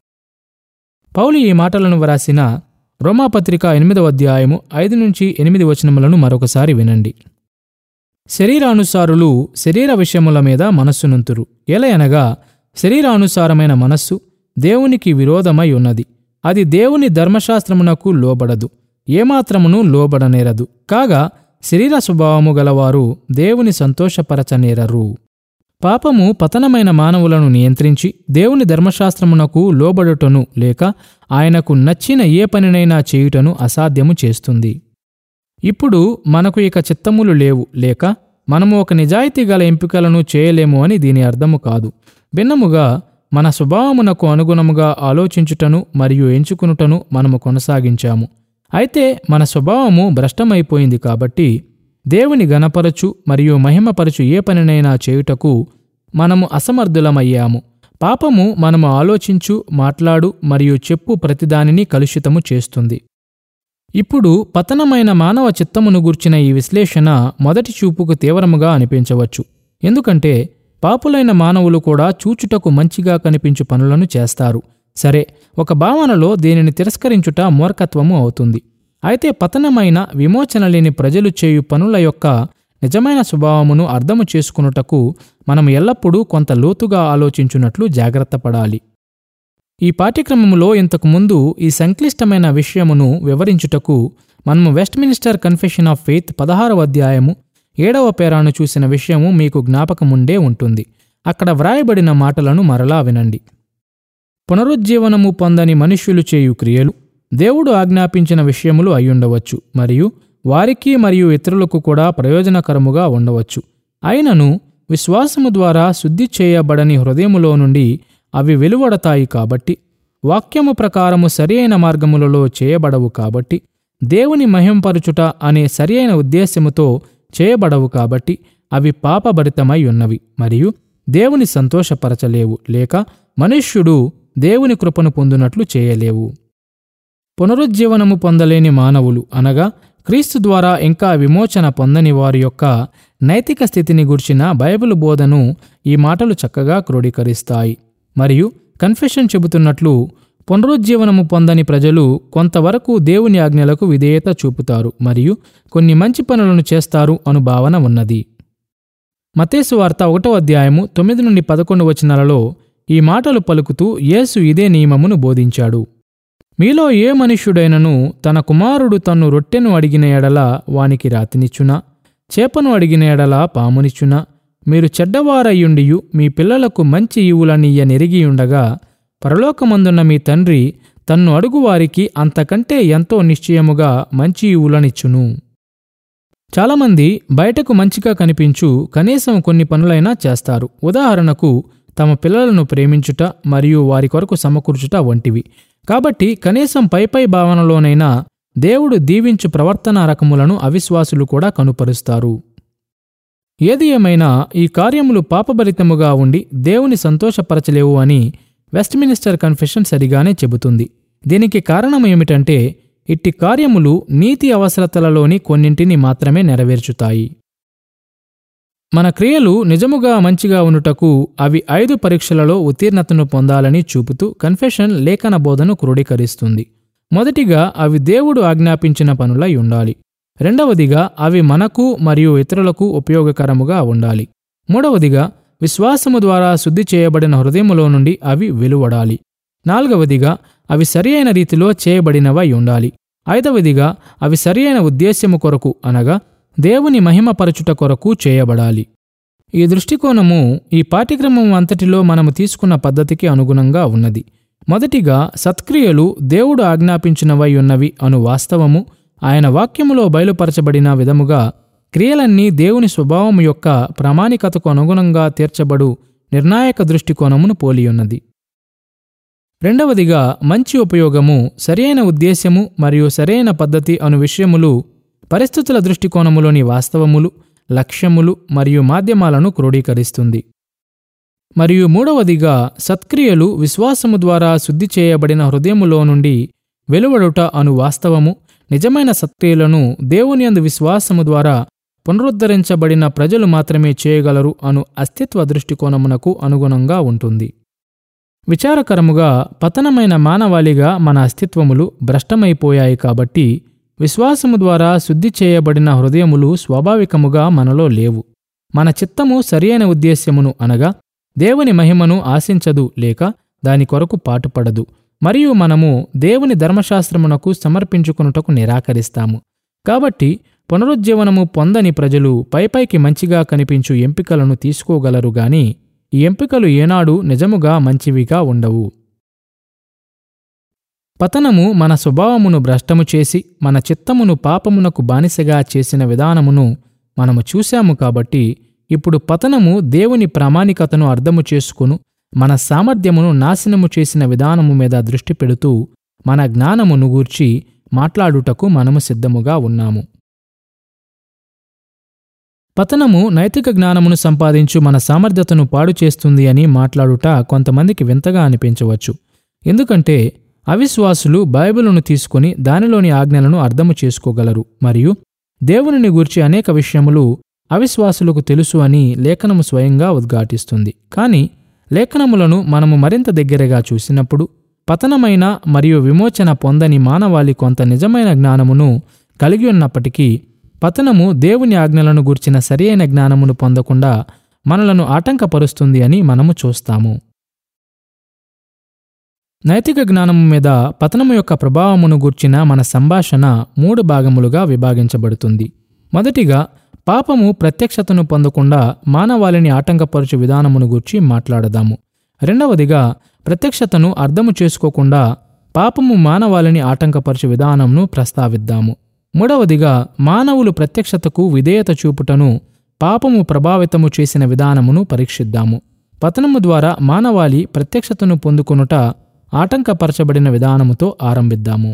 పౌలు ఈ మాటలను వ్రాసిన రోమాపత్రిక ఎనిమిదవ అధ్యాయము ఐదు నుంచి ఎనిమిది వచనములను మరొకసారి వినండి శరీరానుసారులు శరీర విషయముల మీద మనస్సునుంతురు ఎలయనగా శరీరానుసారమైన మనస్సు దేవునికి విరోధమై ఉన్నది అది దేవుని ధర్మశాస్త్రమునకు లోబడదు ఏమాత్రమును లోబడనేరదు కాగా శరీర స్వభావము గలవారు దేవుని సంతోషపరచనేరరు పాపము పతనమైన మానవులను నియంత్రించి దేవుని ధర్మశాస్త్రమునకు లోబడుటను లేక ఆయనకు నచ్చిన ఏ పనినైనా చేయుటను అసాధ్యము చేస్తుంది ఇప్పుడు మనకు ఇక చిత్తములు లేవు లేక మనము ఒక నిజాయితీ గల ఎంపికలను చేయలేము అని దీని అర్థము కాదు భిన్నముగా మన స్వభావమునకు అనుగుణముగా ఆలోచించుటను మరియు ఎంచుకునుటను మనము కొనసాగించాము అయితే మన స్వభావము భ్రష్టమైపోయింది కాబట్టి దేవుని గణపరచు మరియు మహిమపరచు ఏ పనినైనా చేయుటకు మనము అసమర్థులమయ్యాము పాపము మనము ఆలోచించు మాట్లాడు మరియు చెప్పు ప్రతిదానిని కలుషితము చేస్తుంది ఇప్పుడు పతనమైన మానవ చిత్తమును గూర్చిన ఈ విశ్లేషణ మొదటి చూపుకు తీవ్రముగా అనిపించవచ్చు ఎందుకంటే పాపులైన మానవులు కూడా చూచుటకు మంచిగా కనిపించు పనులను చేస్తారు సరే ఒక భావనలో దీనిని తిరస్కరించుట మూర్ఖత్వము అవుతుంది అయితే పతనమైన విమోచన లేని ప్రజలు చేయు పనుల యొక్క నిజమైన స్వభావమును అర్థము చేసుకున్నటకు మనం ఎల్లప్పుడూ కొంత లోతుగా ఆలోచించున్నట్లు జాగ్రత్త పడాలి ఈ పాఠ్యక్రమములో ఇంతకు ముందు ఈ సంక్లిష్టమైన విషయమును వివరించుటకు మనము వెస్ట్మినిస్టర్ కన్ఫెషన్ ఆఫ్ ఫెయిత్ పదహారవ అధ్యాయము ఏడవ పేరాను చూసిన విషయము మీకు జ్ఞాపకముండే ఉంటుంది అక్కడ వ్రాయబడిన మాటలను మరలా వినండి పునరుజ్జీవనము పొందని మనుష్యులు చేయు క్రియలు దేవుడు ఆజ్ఞాపించిన విషయములు అయ్యుండవచ్చు మరియు వారికి మరియు ఇతరులకు కూడా ప్రయోజనకరముగా ఉండవచ్చు అయినను విశ్వాసము ద్వారా శుద్ధి చేయబడని హృదయములో నుండి అవి వెలువడతాయి కాబట్టి వాక్యము ప్రకారము సరియైన మార్గములలో చేయబడవు కాబట్టి దేవుని మహింపరుచుట అనే సరియైన ఉద్దేశ్యముతో చేయబడవు కాబట్టి అవి పాపభరితమై ఉన్నవి మరియు దేవుని సంతోషపరచలేవు లేక మనుష్యుడు దేవుని కృపను పొందునట్లు చేయలేవు పునరుజ్జీవనము పొందలేని మానవులు అనగా క్రీస్తు ద్వారా ఇంకా విమోచన పొందని వారి యొక్క నైతిక స్థితిని గుర్చిన బైబిల్ బోధను ఈ మాటలు చక్కగా క్రోడీకరిస్తాయి మరియు కన్ఫెషన్ చెబుతున్నట్లు పునరుజ్జీవనము పొందని ప్రజలు కొంతవరకు దేవుని ఆజ్ఞలకు విధేయత చూపుతారు మరియు కొన్ని మంచి పనులను చేస్తారు అను భావన ఉన్నది మతేసు వార్త ఒకటో అధ్యాయము తొమ్మిది నుండి పదకొండు వచనాలలో ఈ మాటలు పలుకుతూ యేసు ఇదే నియమమును బోధించాడు మీలో ఏ మనుష్యుడైనను తన కుమారుడు తన్ను రొట్టెను అడిగిన ఎడల వానికి రాతినిచ్చునా చేపను అడిగిన ఎడల పామునిచ్చునా మీరు చెడ్డవారయ్యుండియు మీ పిల్లలకు మంచి ఈవులనియ్య నెరిగియుండగా పరలోకమందున్న మీ తండ్రి తన్ను అడుగువారికి అంతకంటే ఎంతో నిశ్చయముగా మంచి ఈవులనిచ్చును చాలామంది బయటకు మంచిగా కనిపించు కనీసం కొన్ని పనులైనా చేస్తారు ఉదాహరణకు తమ పిల్లలను ప్రేమించుట మరియు వారి కొరకు సమకూర్చుట వంటివి కాబట్టి కనీసం పైపై భావనలోనైనా దేవుడు దీవించు ప్రవర్తన రకములను అవిశ్వాసులు కూడా కనుపరుస్తారు ఏది ఏమైనా ఈ కార్యములు పాపభరితముగా ఉండి దేవుని సంతోషపరచలేవు అని వెస్ట్మినిస్టర్ కన్ఫెషన్ సరిగానే చెబుతుంది దీనికి కారణం ఏమిటంటే ఇట్టి కార్యములు నీతి అవసరతలలోని కొన్నింటిని మాత్రమే నెరవేర్చుతాయి మన క్రియలు నిజముగా మంచిగా ఉండుటకు అవి ఐదు పరీక్షలలో ఉత్తీర్ణతను పొందాలని చూపుతూ కన్ఫెషన్ లేఖన బోధను క్రోడీకరిస్తుంది మొదటిగా అవి దేవుడు ఆజ్ఞాపించిన పనులై ఉండాలి రెండవదిగా అవి మనకు మరియు ఇతరులకు ఉపయోగకరముగా ఉండాలి మూడవదిగా విశ్వాసము ద్వారా శుద్ధి చేయబడిన హృదయములో నుండి అవి వెలువడాలి నాలుగవదిగా అవి సరియైన రీతిలో చేయబడినవై ఉండాలి ఐదవదిగా అవి సరియైన ఉద్దేశ్యము కొరకు అనగా దేవుని మహిమపరచుట కొరకు చేయబడాలి ఈ దృష్టికోణము ఈ పాఠ్యక్రమం అంతటిలో మనము తీసుకున్న పద్ధతికి అనుగుణంగా ఉన్నది మొదటిగా సత్క్రియలు దేవుడు ఆజ్ఞాపించినవై ఉన్నవి అను వాస్తవము ఆయన వాక్యములో బయలుపరచబడిన విధముగా క్రియలన్నీ దేవుని స్వభావము యొక్క ప్రామాణికతకు అనుగుణంగా తీర్చబడు నిర్ణాయక దృష్టికోణమును పోలియున్నది రెండవదిగా మంచి ఉపయోగము సరైన ఉద్దేశ్యము మరియు సరైన పద్ధతి అను విషయములు పరిస్థితుల దృష్టికోణములోని వాస్తవములు లక్ష్యములు మరియు మాధ్యమాలను క్రోడీకరిస్తుంది మరియు మూడవదిగా సత్క్రియలు విశ్వాసము ద్వారా శుద్ధి చేయబడిన హృదయములో నుండి వెలువడుట అను వాస్తవము నిజమైన సత్క్రియలను దేవుని అందు విశ్వాసము ద్వారా పునరుద్ధరించబడిన ప్రజలు మాత్రమే చేయగలరు అను అస్తిత్వ దృష్టికోణమునకు అనుగుణంగా ఉంటుంది విచారకరముగా పతనమైన మానవాళిగా మన అస్తిత్వములు భ్రష్టమైపోయాయి కాబట్టి విశ్వాసము ద్వారా శుద్ధి చేయబడిన హృదయములు స్వాభావికముగా మనలో లేవు మన చిత్తము సరియైన ఉద్దేశ్యమును అనగా దేవుని మహిమను ఆశించదు లేక దాని కొరకు పాటుపడదు మరియు మనము దేవుని ధర్మశాస్త్రమునకు సమర్పించుకునుటకు నిరాకరిస్తాము కాబట్టి పునరుజ్జీవనము పొందని ప్రజలు పైపైకి మంచిగా కనిపించు ఎంపికలను తీసుకోగలరు గాని ఈ ఎంపికలు ఏనాడు నిజముగా మంచివిగా ఉండవు పతనము మన స్వభావమును భ్రష్టము చేసి మన చిత్తమును పాపమునకు బానిసగా చేసిన విధానమును మనము చూశాము కాబట్టి ఇప్పుడు పతనము దేవుని ప్రామాణికతను అర్థము చేసుకును మన సామర్థ్యమును నాశనము చేసిన విధానము మీద దృష్టి పెడుతూ మన జ్ఞానమును గూర్చి మాట్లాడుటకు మనము సిద్ధముగా ఉన్నాము పతనము నైతిక జ్ఞానమును సంపాదించు మన సామర్థ్యతను పాడు చేస్తుంది అని మాట్లాడుట కొంతమందికి వింతగా అనిపించవచ్చు ఎందుకంటే అవిశ్వాసులు బైబిలును తీసుకుని దానిలోని ఆజ్ఞలను అర్థము చేసుకోగలరు మరియు దేవునిని గూర్చి అనేక విషయములు అవిశ్వాసులకు తెలుసు అని లేఖనము స్వయంగా ఉద్ఘాటిస్తుంది కానీ లేఖనములను మనము మరింత దగ్గరగా చూసినప్పుడు పతనమైన మరియు విమోచన పొందని మానవాళి కొంత నిజమైన జ్ఞానమును కలిగి ఉన్నప్పటికీ పతనము దేవుని ఆజ్ఞలను గూర్చిన సరియైన జ్ఞానమును పొందకుండా మనలను ఆటంకపరుస్తుంది అని మనము చూస్తాము నైతిక జ్ఞానము మీద పతనము యొక్క ప్రభావమును గూర్చిన మన సంభాషణ మూడు భాగములుగా విభాగించబడుతుంది మొదటిగా పాపము ప్రత్యక్షతను పొందకుండా మానవాళిని ఆటంకపరచు విధానమును గూర్చి మాట్లాడదాము రెండవదిగా ప్రత్యక్షతను అర్థము చేసుకోకుండా పాపము మానవాళిని ఆటంకపరచు విధానంను ప్రస్తావిద్దాము మూడవదిగా మానవులు ప్రత్యక్షతకు విధేయత చూపుటను పాపము ప్రభావితము చేసిన విధానమును పరీక్షిద్దాము పతనము ద్వారా మానవాళి ప్రత్యక్షతను పొందుకొనుట ఆటంకపరచబడిన విధానముతో ఆరంభిద్దాము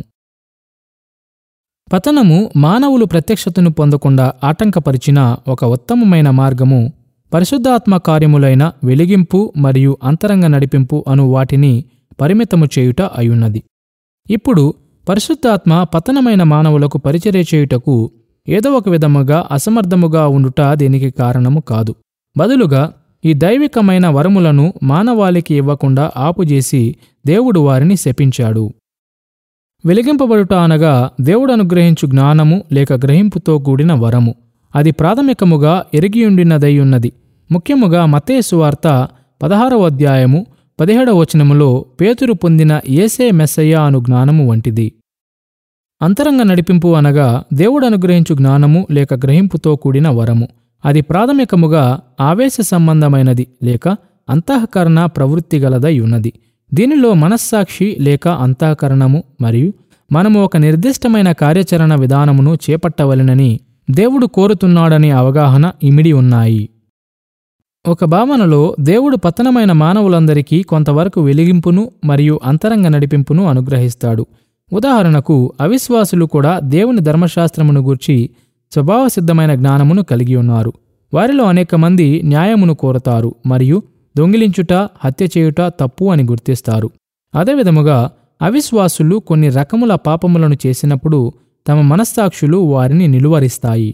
పతనము మానవులు ప్రత్యక్షతను పొందకుండా ఆటంకపరిచిన ఒక ఉత్తమమైన మార్గము పరిశుద్ధాత్మ కార్యములైన వెలిగింపు మరియు అంతరంగ నడిపింపు అను వాటిని పరిమితము చేయుట అయున్నది ఇప్పుడు పరిశుద్ధాత్మ పతనమైన మానవులకు పరిచర్య చేయుటకు ఏదో ఒక విధముగా అసమర్థముగా ఉండుట దీనికి కారణము కాదు బదులుగా ఈ దైవికమైన వరములను మానవాళికి ఇవ్వకుండా ఆపుజేసి దేవుడు వారిని శపించాడు వెలిగింపబడుట అనగా దేవుడు అనుగ్రహించు జ్ఞానము లేక గ్రహింపుతో కూడిన వరము అది ప్రాథమికముగా ఎరిగియుండినదై ఉన్నది ముఖ్యముగా మతేసు వార్త పదహారవ అధ్యాయము పదిహేడవ వచనములో పేతురు పొందిన ఏసే మెస్సయ్య అను జ్ఞానము వంటిది అంతరంగ నడిపింపు అనగా దేవుడు అనుగ్రహించు జ్ఞానము లేక గ్రహింపుతో కూడిన వరము అది ప్రాథమికముగా ఆవేశ సంబంధమైనది లేక అంతఃకరణ ప్రవృత్తి గలదై ఉన్నది దీనిలో మనస్సాక్షి లేక అంతఃకరణము మరియు మనము ఒక నిర్దిష్టమైన కార్యాచరణ విధానమును చేపట్టవలెనని దేవుడు కోరుతున్నాడనే అవగాహన ఇమిడి ఉన్నాయి ఒక భావనలో దేవుడు పతనమైన మానవులందరికీ కొంతవరకు వెలిగింపును మరియు అంతరంగ నడిపింపును అనుగ్రహిస్తాడు ఉదాహరణకు అవిశ్వాసులు కూడా దేవుని ధర్మశాస్త్రమును గూర్చి స్వభావసిద్ధమైన జ్ఞానమును కలిగి ఉన్నారు వారిలో అనేక మంది న్యాయమును కోరతారు మరియు దొంగిలించుట హత్య చేయుట తప్పు అని గుర్తిస్తారు అదేవిధముగా అవిశ్వాసులు కొన్ని రకముల పాపములను చేసినప్పుడు తమ మనస్సాక్షులు వారిని నిలువరిస్తాయి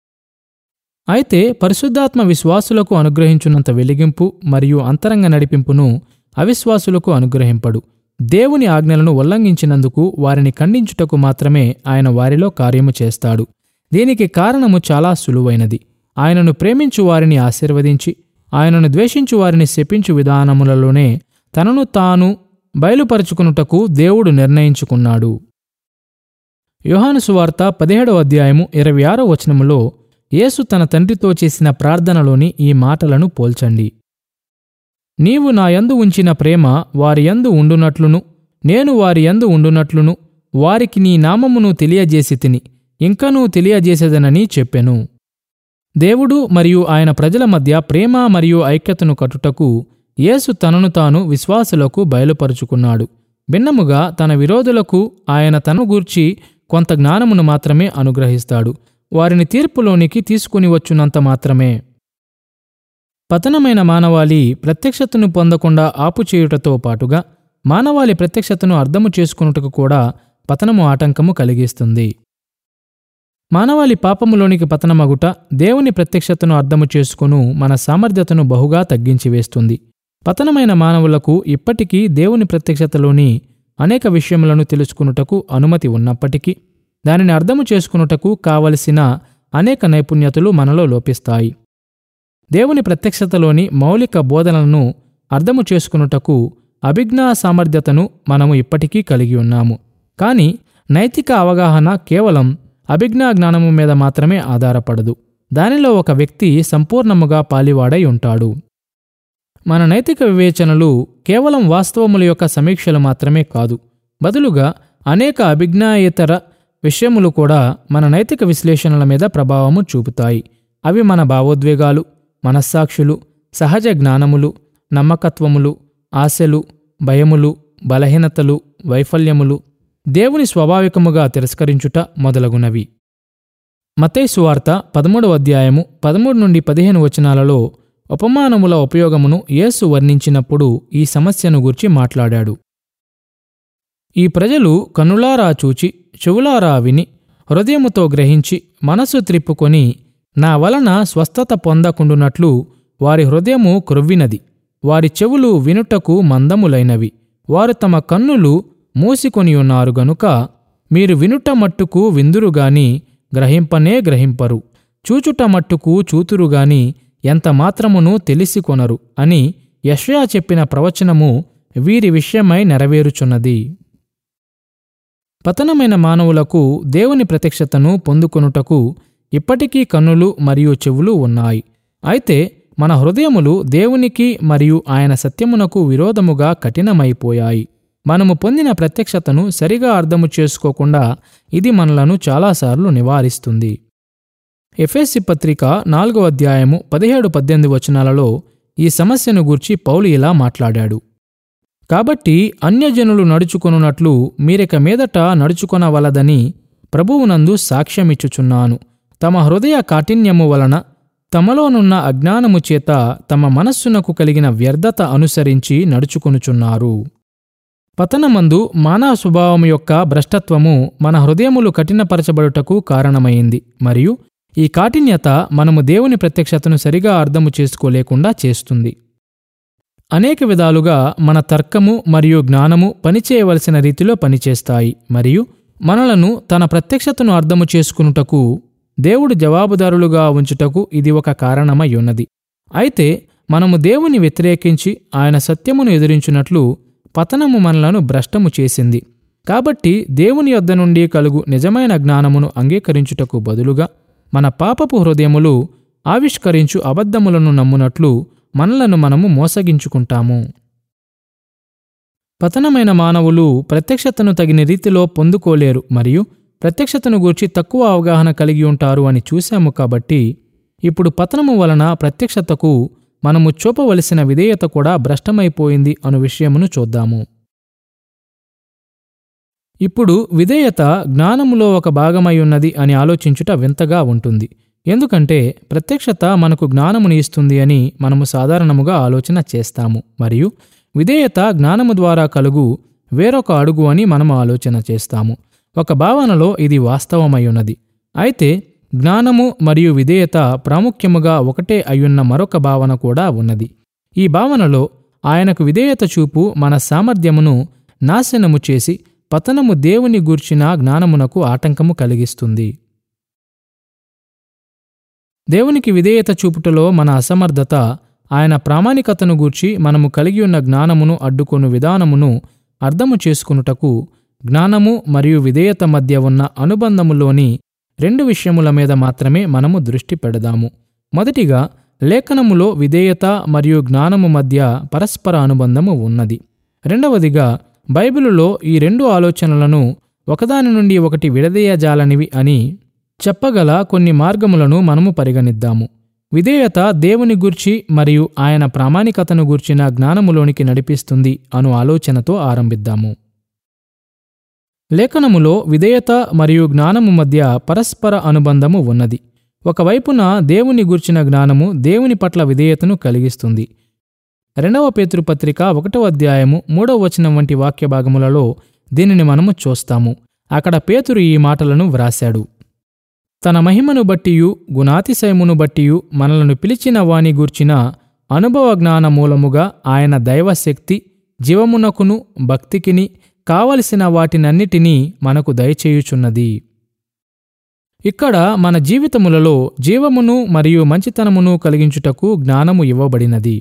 అయితే పరిశుద్ధాత్మ విశ్వాసులకు అనుగ్రహించున్నంత వెలిగింపు మరియు అంతరంగ నడిపింపును అవిశ్వాసులకు అనుగ్రహింపడు దేవుని ఆజ్ఞలను ఉల్లంఘించినందుకు వారిని ఖండించుటకు మాత్రమే ఆయన వారిలో కార్యము చేస్తాడు దీనికి కారణము చాలా సులువైనది ఆయనను ప్రేమించు వారిని ఆశీర్వదించి ఆయనను ద్వేషించు వారిని శపించు విధానములలోనే తనను తాను బయలుపరుచుకునుటకు దేవుడు నిర్ణయించుకున్నాడు యోహాను సువార్త పదిహేడవ అధ్యాయము ఇరవై ఆరో వచనములో యేసు తన తండ్రితో చేసిన ప్రార్థనలోని ఈ మాటలను పోల్చండి నీవు నా యందు ఉంచిన ప్రేమ వారి యందు ఉండునట్లును నేను వారి యందు ఉండునట్లును వారికి నీ నామమును తెలియజేసి తిని ఇంకనూ తెలియజేసేదనని చెప్పెను దేవుడు మరియు ఆయన ప్రజల మధ్య ప్రేమ మరియు ఐక్యతను కట్టుటకు యేసు తనను తాను విశ్వాసులకు బయలుపరుచుకున్నాడు భిన్నముగా తన విరోధులకు ఆయన తను గూర్చి కొంత జ్ఞానమును మాత్రమే అనుగ్రహిస్తాడు వారిని తీర్పులోనికి తీసుకుని వచ్చునంత మాత్రమే పతనమైన మానవాళి ప్రత్యక్షతను పొందకుండా ఆపుచేయుటతో పాటుగా మానవాళి ప్రత్యక్షతను అర్థము చేసుకున్నటకు కూడా పతనము ఆటంకము కలిగిస్తుంది మానవాళి పాపములోనికి పతనమగుట దేవుని ప్రత్యక్షతను అర్థము చేసుకును మన సామర్థ్యతను బహుగా తగ్గించి వేస్తుంది పతనమైన మానవులకు ఇప్పటికీ దేవుని ప్రత్యక్షతలోని అనేక విషయములను తెలుసుకునుటకు అనుమతి ఉన్నప్పటికీ దానిని అర్థము చేసుకునుటకు కావలసిన అనేక నైపుణ్యతలు మనలో లోపిస్తాయి దేవుని ప్రత్యక్షతలోని మౌలిక బోధనలను అర్థము చేసుకునుటకు అభిజ్ఞా సామర్థ్యతను మనము ఇప్పటికీ కలిగి ఉన్నాము కానీ నైతిక అవగాహన కేవలం అభిజ్ఞా జ్ఞానము మీద మాత్రమే ఆధారపడదు దానిలో ఒక వ్యక్తి సంపూర్ణముగా పాలివాడై ఉంటాడు మన నైతిక వివేచనలు కేవలం వాస్తవముల యొక్క సమీక్షలు మాత్రమే కాదు బదులుగా అనేక అభిజ్ఞాయేతర విషయములు కూడా మన నైతిక విశ్లేషణల మీద ప్రభావము చూపుతాయి అవి మన భావోద్వేగాలు మనస్సాక్షులు సహజ జ్ఞానములు నమ్మకత్వములు ఆశలు భయములు బలహీనతలు వైఫల్యములు దేవుని స్వాభావికముగా తిరస్కరించుట మొదలగునవి మతేసు వార్త పదమూడవ అధ్యాయము పదమూడు నుండి పదిహేను వచనాలలో ఉపమానముల ఉపయోగమును యేసు వర్ణించినప్పుడు ఈ సమస్యను గురించి మాట్లాడాడు ఈ ప్రజలు కనులారా చూచి చెవులారా విని హృదయముతో గ్రహించి మనసు త్రిప్పుకొని నా వలన స్వస్థత పొందకుండునట్లు వారి హృదయము క్రొవ్వినది వారి చెవులు వినుటకు మందములైనవి వారు తమ కన్నులు మూసికొని ఉన్నారు గనుక మీరు వినుట మట్టుకు విందురుగాని గ్రహింపనే గ్రహింపరు చూచుట మట్టుకు చూతురుగాని ఎంత మాత్రమును తెలిసికొనరు అని యషయా చెప్పిన ప్రవచనము వీరి విషయమై నెరవేరుచున్నది పతనమైన మానవులకు దేవుని ప్రత్యక్షతను పొందుకొనుటకు ఇప్పటికీ కన్నులు మరియు చెవులు ఉన్నాయి అయితే మన హృదయములు దేవునికి మరియు ఆయన సత్యమునకు విరోధముగా కఠినమైపోయాయి మనము పొందిన ప్రత్యక్షతను సరిగా అర్థము చేసుకోకుండా ఇది మనలను చాలాసార్లు నివారిస్తుంది ఎఫ్ఎస్సి పత్రిక నాలుగో అధ్యాయము పదిహేడు పద్దెనిమిది వచనాలలో ఈ సమస్యను గూర్చి పౌలు ఇలా మాట్లాడాడు కాబట్టి అన్యజనులు నడుచుకొనున్నట్లు మీరిక మీదట నడుచుకొనవలదని ప్రభువునందు సాక్ష్యమిచ్చుచున్నాను తమ హృదయ కాఠిన్యము వలన తమలోనున్న అజ్ఞానము చేత తమ మనస్సునకు కలిగిన వ్యర్థత అనుసరించి నడుచుకొనుచున్నారు పతనమందు మానవ స్వభావం యొక్క భ్రష్టత్వము మన హృదయములు కఠినపరచబడుటకు కారణమైంది మరియు ఈ కాఠిన్యత మనము దేవుని ప్రత్యక్షతను సరిగా అర్థము చేసుకోలేకుండా చేస్తుంది అనేక విధాలుగా మన తర్కము మరియు జ్ఞానము పనిచేయవలసిన రీతిలో పనిచేస్తాయి మరియు మనలను తన ప్రత్యక్షతను అర్థము చేసుకునుటకు దేవుడు జవాబుదారులుగా ఉంచుటకు ఇది ఒక కారణమై ఉన్నది అయితే మనము దేవుని వ్యతిరేకించి ఆయన సత్యమును ఎదిరించున్నట్లు పతనము మనలను భ్రష్టము చేసింది కాబట్టి దేవుని యొద్ద నుండి కలుగు నిజమైన జ్ఞానమును అంగీకరించుటకు బదులుగా మన పాపపు హృదయములు ఆవిష్కరించు అబద్ధములను నమ్మునట్లు మనలను మనము మోసగించుకుంటాము పతనమైన మానవులు ప్రత్యక్షతను తగిన రీతిలో పొందుకోలేరు మరియు ప్రత్యక్షతను గూర్చి తక్కువ అవగాహన కలిగి ఉంటారు అని చూశాము కాబట్టి ఇప్పుడు పతనము వలన ప్రత్యక్షతకు మనము చూపవలసిన విధేయత కూడా భ్రష్టమైపోయింది అను విషయమును చూద్దాము ఇప్పుడు విధేయత జ్ఞానములో ఒక భాగమై ఉన్నది అని ఆలోచించుట వింతగా ఉంటుంది ఎందుకంటే ప్రత్యక్షత మనకు జ్ఞానమును ఇస్తుంది అని మనము సాధారణముగా ఆలోచన చేస్తాము మరియు విధేయత జ్ఞానము ద్వారా కలుగు వేరొక అడుగు అని మనము ఆలోచన చేస్తాము ఒక భావనలో ఇది వాస్తవమై ఉన్నది అయితే జ్ఞానము మరియు విధేయత ప్రాముఖ్యముగా ఒకటే అయ్యున్న మరొక భావన కూడా ఉన్నది ఈ భావనలో ఆయనకు విధేయత చూపు మన సామర్థ్యమును నాశనము చేసి పతనము దేవుని గూర్చిన జ్ఞానమునకు ఆటంకము కలిగిస్తుంది దేవునికి విధేయత చూపుటలో మన అసమర్థత ఆయన ప్రామాణికతను గూర్చి మనము కలిగి ఉన్న జ్ఞానమును అడ్డుకొను విధానమును అర్థము చేసుకునుటకు జ్ఞానము మరియు విధేయత మధ్య ఉన్న అనుబంధములోని రెండు విషయముల మీద మాత్రమే మనము దృష్టి పెడదాము మొదటిగా లేఖనములో విధేయత మరియు జ్ఞానము మధ్య పరస్పర అనుబంధము ఉన్నది రెండవదిగా బైబిలులో ఈ రెండు ఆలోచనలను ఒకదాని నుండి ఒకటి విడదీయజాలనివి అని చెప్పగల కొన్ని మార్గములను మనము పరిగణిద్దాము విధేయత దేవుని గూర్చి మరియు ఆయన ప్రామాణికతను గూర్చిన జ్ఞానములోనికి నడిపిస్తుంది అను ఆలోచనతో ఆరంభిద్దాము లేఖనములో విధేయత మరియు జ్ఞానము మధ్య పరస్పర అనుబంధము ఉన్నది ఒకవైపున దేవుని గూర్చిన జ్ఞానము దేవుని పట్ల విధేయతను కలిగిస్తుంది రెండవ పేతృపత్రిక ఒకటవ అధ్యాయము మూడవ వచనం వంటి వాక్య భాగములలో దీనిని మనము చూస్తాము అక్కడ పేతురు ఈ మాటలను వ్రాశాడు తన మహిమను బట్టియు గుణాతిశయమును బట్టియు మనలను పిలిచిన వాని గూర్చిన అనుభవ జ్ఞాన మూలముగా ఆయన దైవశక్తి జీవమునకును భక్తికిని కావలసిన వాటినన్నిటినీ మనకు దయచేయుచున్నది ఇక్కడ మన జీవితములలో జీవమును మరియు మంచితనమును కలిగించుటకు జ్ఞానము ఇవ్వబడినది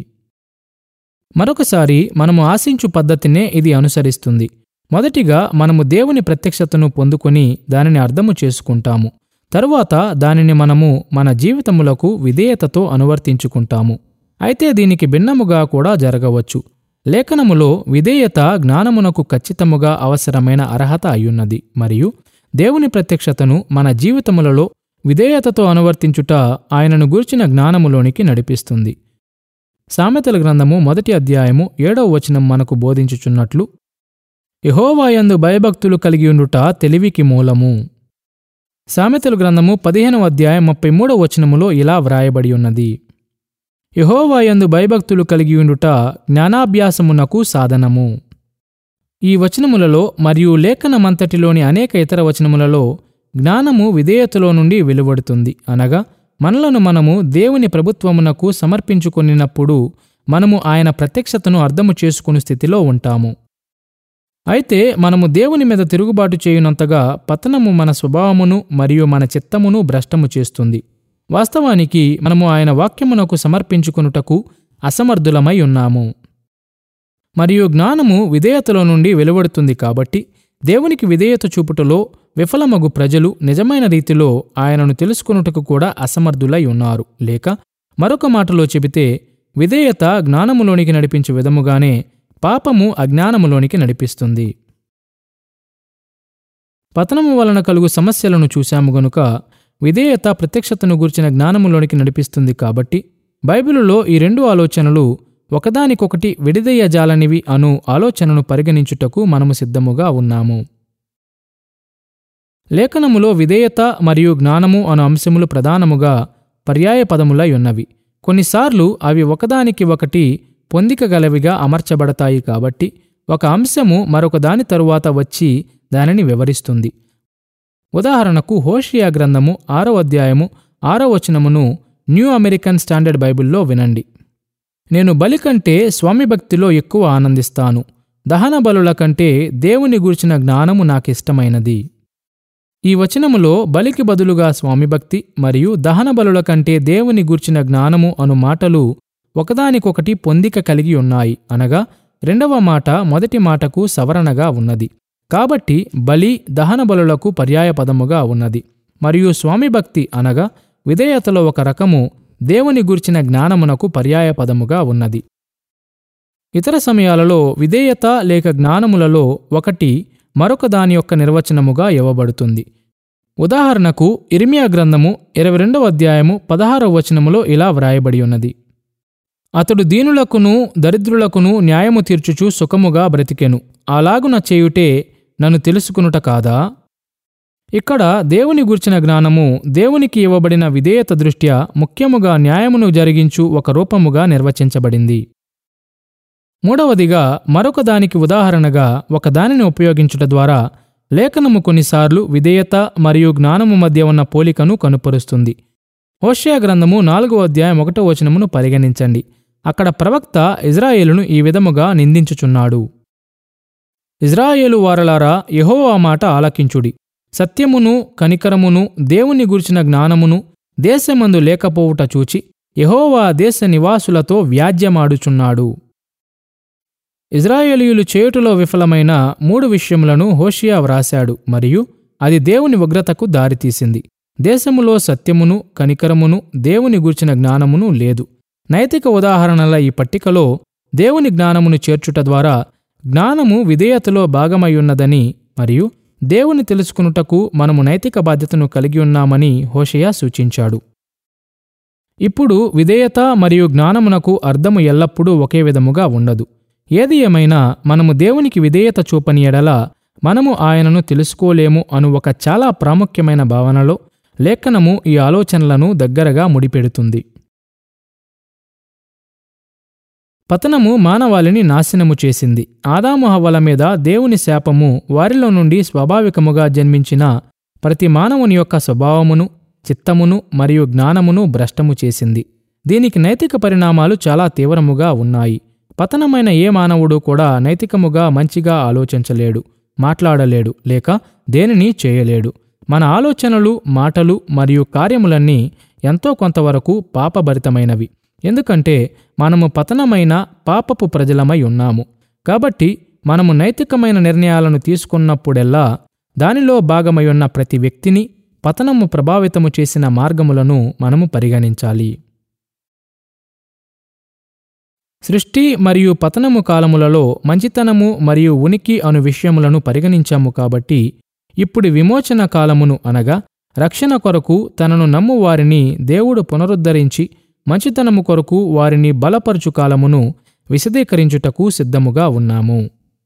మరొకసారి మనము ఆశించు పద్ధతినే ఇది అనుసరిస్తుంది మొదటిగా మనము దేవుని ప్రత్యక్షతను పొందుకొని దానిని అర్థము చేసుకుంటాము తరువాత దానిని మనము మన జీవితములకు విధేయతతో అనువర్తించుకుంటాము అయితే దీనికి భిన్నముగా కూడా జరగవచ్చు లేఖనములో విధేయత జ్ఞానమునకు ఖచ్చితముగా అవసరమైన అర్హత అయ్యున్నది మరియు దేవుని ప్రత్యక్షతను మన జీవితములలో విధేయతతో అనువర్తించుట ఆయనను గూర్చిన జ్ఞానములోనికి నడిపిస్తుంది సామెతల గ్రంథము మొదటి అధ్యాయము ఏడవ వచనం మనకు బోధించుచున్నట్లు యహోవాయందు భయభక్తులు కలిగియుండుట తెలివికి మూలము సామెతల గ్రంథము పదిహేనవ అధ్యాయం ముప్పై మూడవ వచనములో ఇలా వ్రాయబడి ఉన్నది యహోవాయందు భయభక్తులు కలిగియుండుట జ్ఞానాభ్యాసమునకు సాధనము ఈ వచనములలో మరియు లేఖనమంతటిలోని అనేక ఇతర వచనములలో జ్ఞానము విధేయతలో నుండి వెలువడుతుంది అనగా మనలను మనము దేవుని ప్రభుత్వమునకు సమర్పించుకొనినప్పుడు మనము ఆయన ప్రత్యక్షతను అర్థము చేసుకుని స్థితిలో ఉంటాము అయితే మనము దేవుని మీద తిరుగుబాటు చేయునంతగా పతనము మన స్వభావమును మరియు మన చిత్తమును భ్రష్టము చేస్తుంది వాస్తవానికి మనము ఆయన వాక్యమునకు సమర్పించుకొనుటకు అసమర్థులమై ఉన్నాము మరియు జ్ఞానము విధేయతలో నుండి వెలువడుతుంది కాబట్టి దేవునికి విధేయత చూపుటలో విఫలమగు ప్రజలు నిజమైన రీతిలో ఆయనను తెలుసుకొనుటకు కూడా అసమర్థులై ఉన్నారు లేక మరొక మాటలో చెబితే విధేయత జ్ఞానములోనికి నడిపించే విధముగానే పాపము అజ్ఞానములోనికి నడిపిస్తుంది పతనము వలన కలుగు సమస్యలను చూశాము గనుక విధేయత ప్రత్యక్షతను గూర్చిన జ్ఞానములోనికి నడిపిస్తుంది కాబట్టి బైబిలులో ఈ రెండు ఆలోచనలు ఒకదానికొకటి విడిదయ్యజాలనివి అను ఆలోచనను పరిగణించుటకు మనము సిద్ధముగా ఉన్నాము లేఖనములో విధేయత మరియు జ్ఞానము అను అంశములు ప్రధానముగా పర్యాయ పదములై ఉన్నవి కొన్నిసార్లు అవి ఒకదానికి ఒకటి పొందికగలవిగా అమర్చబడతాయి కాబట్టి ఒక అంశము మరొక దాని తరువాత వచ్చి దానిని వివరిస్తుంది ఉదాహరణకు హోషియా గ్రంథము ఆరో అధ్యాయము ఆరో వచనమును న్యూ అమెరికన్ స్టాండర్డ్ బైబిల్లో వినండి నేను బలి కంటే స్వామి భక్తిలో ఎక్కువ ఆనందిస్తాను దహన బలుల కంటే దేవుని గూర్చిన జ్ఞానము నాకిష్టమైనది ఈ వచనములో బలికి బదులుగా స్వామి భక్తి మరియు దహన బలుల కంటే దేవుని గూర్చిన జ్ఞానము అను మాటలు ఒకదానికొకటి పొందిక కలిగి ఉన్నాయి అనగా రెండవ మాట మొదటి మాటకు సవరణగా ఉన్నది కాబట్టి బలి దహన బలులకు పర్యాయపదముగా ఉన్నది మరియు స్వామి భక్తి అనగా విధేయతలో ఒక రకము దేవుని గూర్చిన జ్ఞానమునకు పర్యాయపదముగా ఉన్నది ఇతర సమయాలలో విధేయత లేక జ్ఞానములలో ఒకటి మరొక దాని యొక్క నిర్వచనముగా ఇవ్వబడుతుంది ఉదాహరణకు ఇర్మియా గ్రంథము ఇరవై రెండవ అధ్యాయము పదహారవ వచనములో ఇలా వ్రాయబడి ఉన్నది అతడు దీనులకును దరిద్రులకును న్యాయము తీర్చుచు సుఖముగా బ్రతికెను అలాగున చేయుటే నన్ను తెలుసుకునుట కాదా ఇక్కడ దేవుని గూర్చిన జ్ఞానము దేవునికి ఇవ్వబడిన విధేయత దృష్ట్యా ముఖ్యముగా న్యాయమును జరిగించు ఒక రూపముగా నిర్వచించబడింది మూడవదిగా మరొక దానికి ఉదాహరణగా ఒక దానిని ఉపయోగించుట ద్వారా లేఖనము కొన్నిసార్లు విధేయత మరియు జ్ఞానము మధ్య ఉన్న పోలికను కనుపరుస్తుంది హోషియా గ్రంథము నాలుగో అధ్యాయం ఒకటో వచనమును పరిగణించండి అక్కడ ప్రవక్త ఇజ్రాయేలును ఈ విధముగా నిందించుచున్నాడు ఇజ్రాయేలు వారలారా యెహోవా మాట ఆలకించుడి సత్యమును కనికరమును దేవుని గురించిన జ్ఞానమును దేశమందు లేకపోవుట చూచి యెహోవా దేశ నివాసులతో వ్యాజ్యమాడుచున్నాడు ఇజ్రాయేలీయులు చేయుటలో విఫలమైన మూడు విషయములను హోషియా వ్రాశాడు మరియు అది దేవుని ఉగ్రతకు దారితీసింది దేశములో సత్యమును కనికరమును దేవుని గూర్చిన జ్ఞానమును లేదు నైతిక ఉదాహరణల ఈ పట్టికలో దేవుని జ్ఞానమును చేర్చుట ద్వారా జ్ఞానము విధేయతలో భాగమయ్యున్నదని మరియు దేవుని తెలుసుకునుటకు మనము నైతిక బాధ్యతను కలిగి ఉన్నామని హోషయా సూచించాడు ఇప్పుడు విధేయత మరియు జ్ఞానమునకు అర్థము ఎల్లప్పుడూ ఒకే విధముగా ఉండదు ఏది ఏమైనా మనము దేవునికి విధేయత చూపని ఎడల మనము ఆయనను తెలుసుకోలేము అను ఒక చాలా ప్రాముఖ్యమైన భావనలో లేఖనము ఈ ఆలోచనలను దగ్గరగా ముడిపెడుతుంది పతనము మానవాళిని నాశనము చేసింది ఆదాము హవ్వల మీద దేవుని శాపము వారిలో నుండి స్వాభావికముగా జన్మించిన ప్రతి మానవుని యొక్క స్వభావమును చిత్తమును మరియు జ్ఞానమును భ్రష్టము చేసింది దీనికి నైతిక పరిణామాలు చాలా తీవ్రముగా ఉన్నాయి పతనమైన ఏ మానవుడు కూడా నైతికముగా మంచిగా ఆలోచించలేడు మాట్లాడలేడు లేక దేనిని చేయలేడు మన ఆలోచనలు మాటలు మరియు కార్యములన్నీ ఎంతో కొంతవరకు పాపభరితమైనవి ఎందుకంటే మనము పతనమైన పాపపు ప్రజలమై ఉన్నాము కాబట్టి మనము నైతికమైన నిర్ణయాలను తీసుకున్నప్పుడెల్లా దానిలో భాగమై ఉన్న ప్రతి వ్యక్తిని పతనము ప్రభావితము చేసిన మార్గములను మనము పరిగణించాలి సృష్టి మరియు పతనము కాలములలో మంచితనము మరియు ఉనికి అను విషయములను పరిగణించాము కాబట్టి ఇప్పుడు విమోచన కాలమును అనగా రక్షణ కొరకు తనను నమ్ము వారిని దేవుడు పునరుద్ధరించి మంచితనము కొరకు వారిని బలపరచు కాలమును విశదీకరించుటకు సిద్ధముగా ఉన్నాము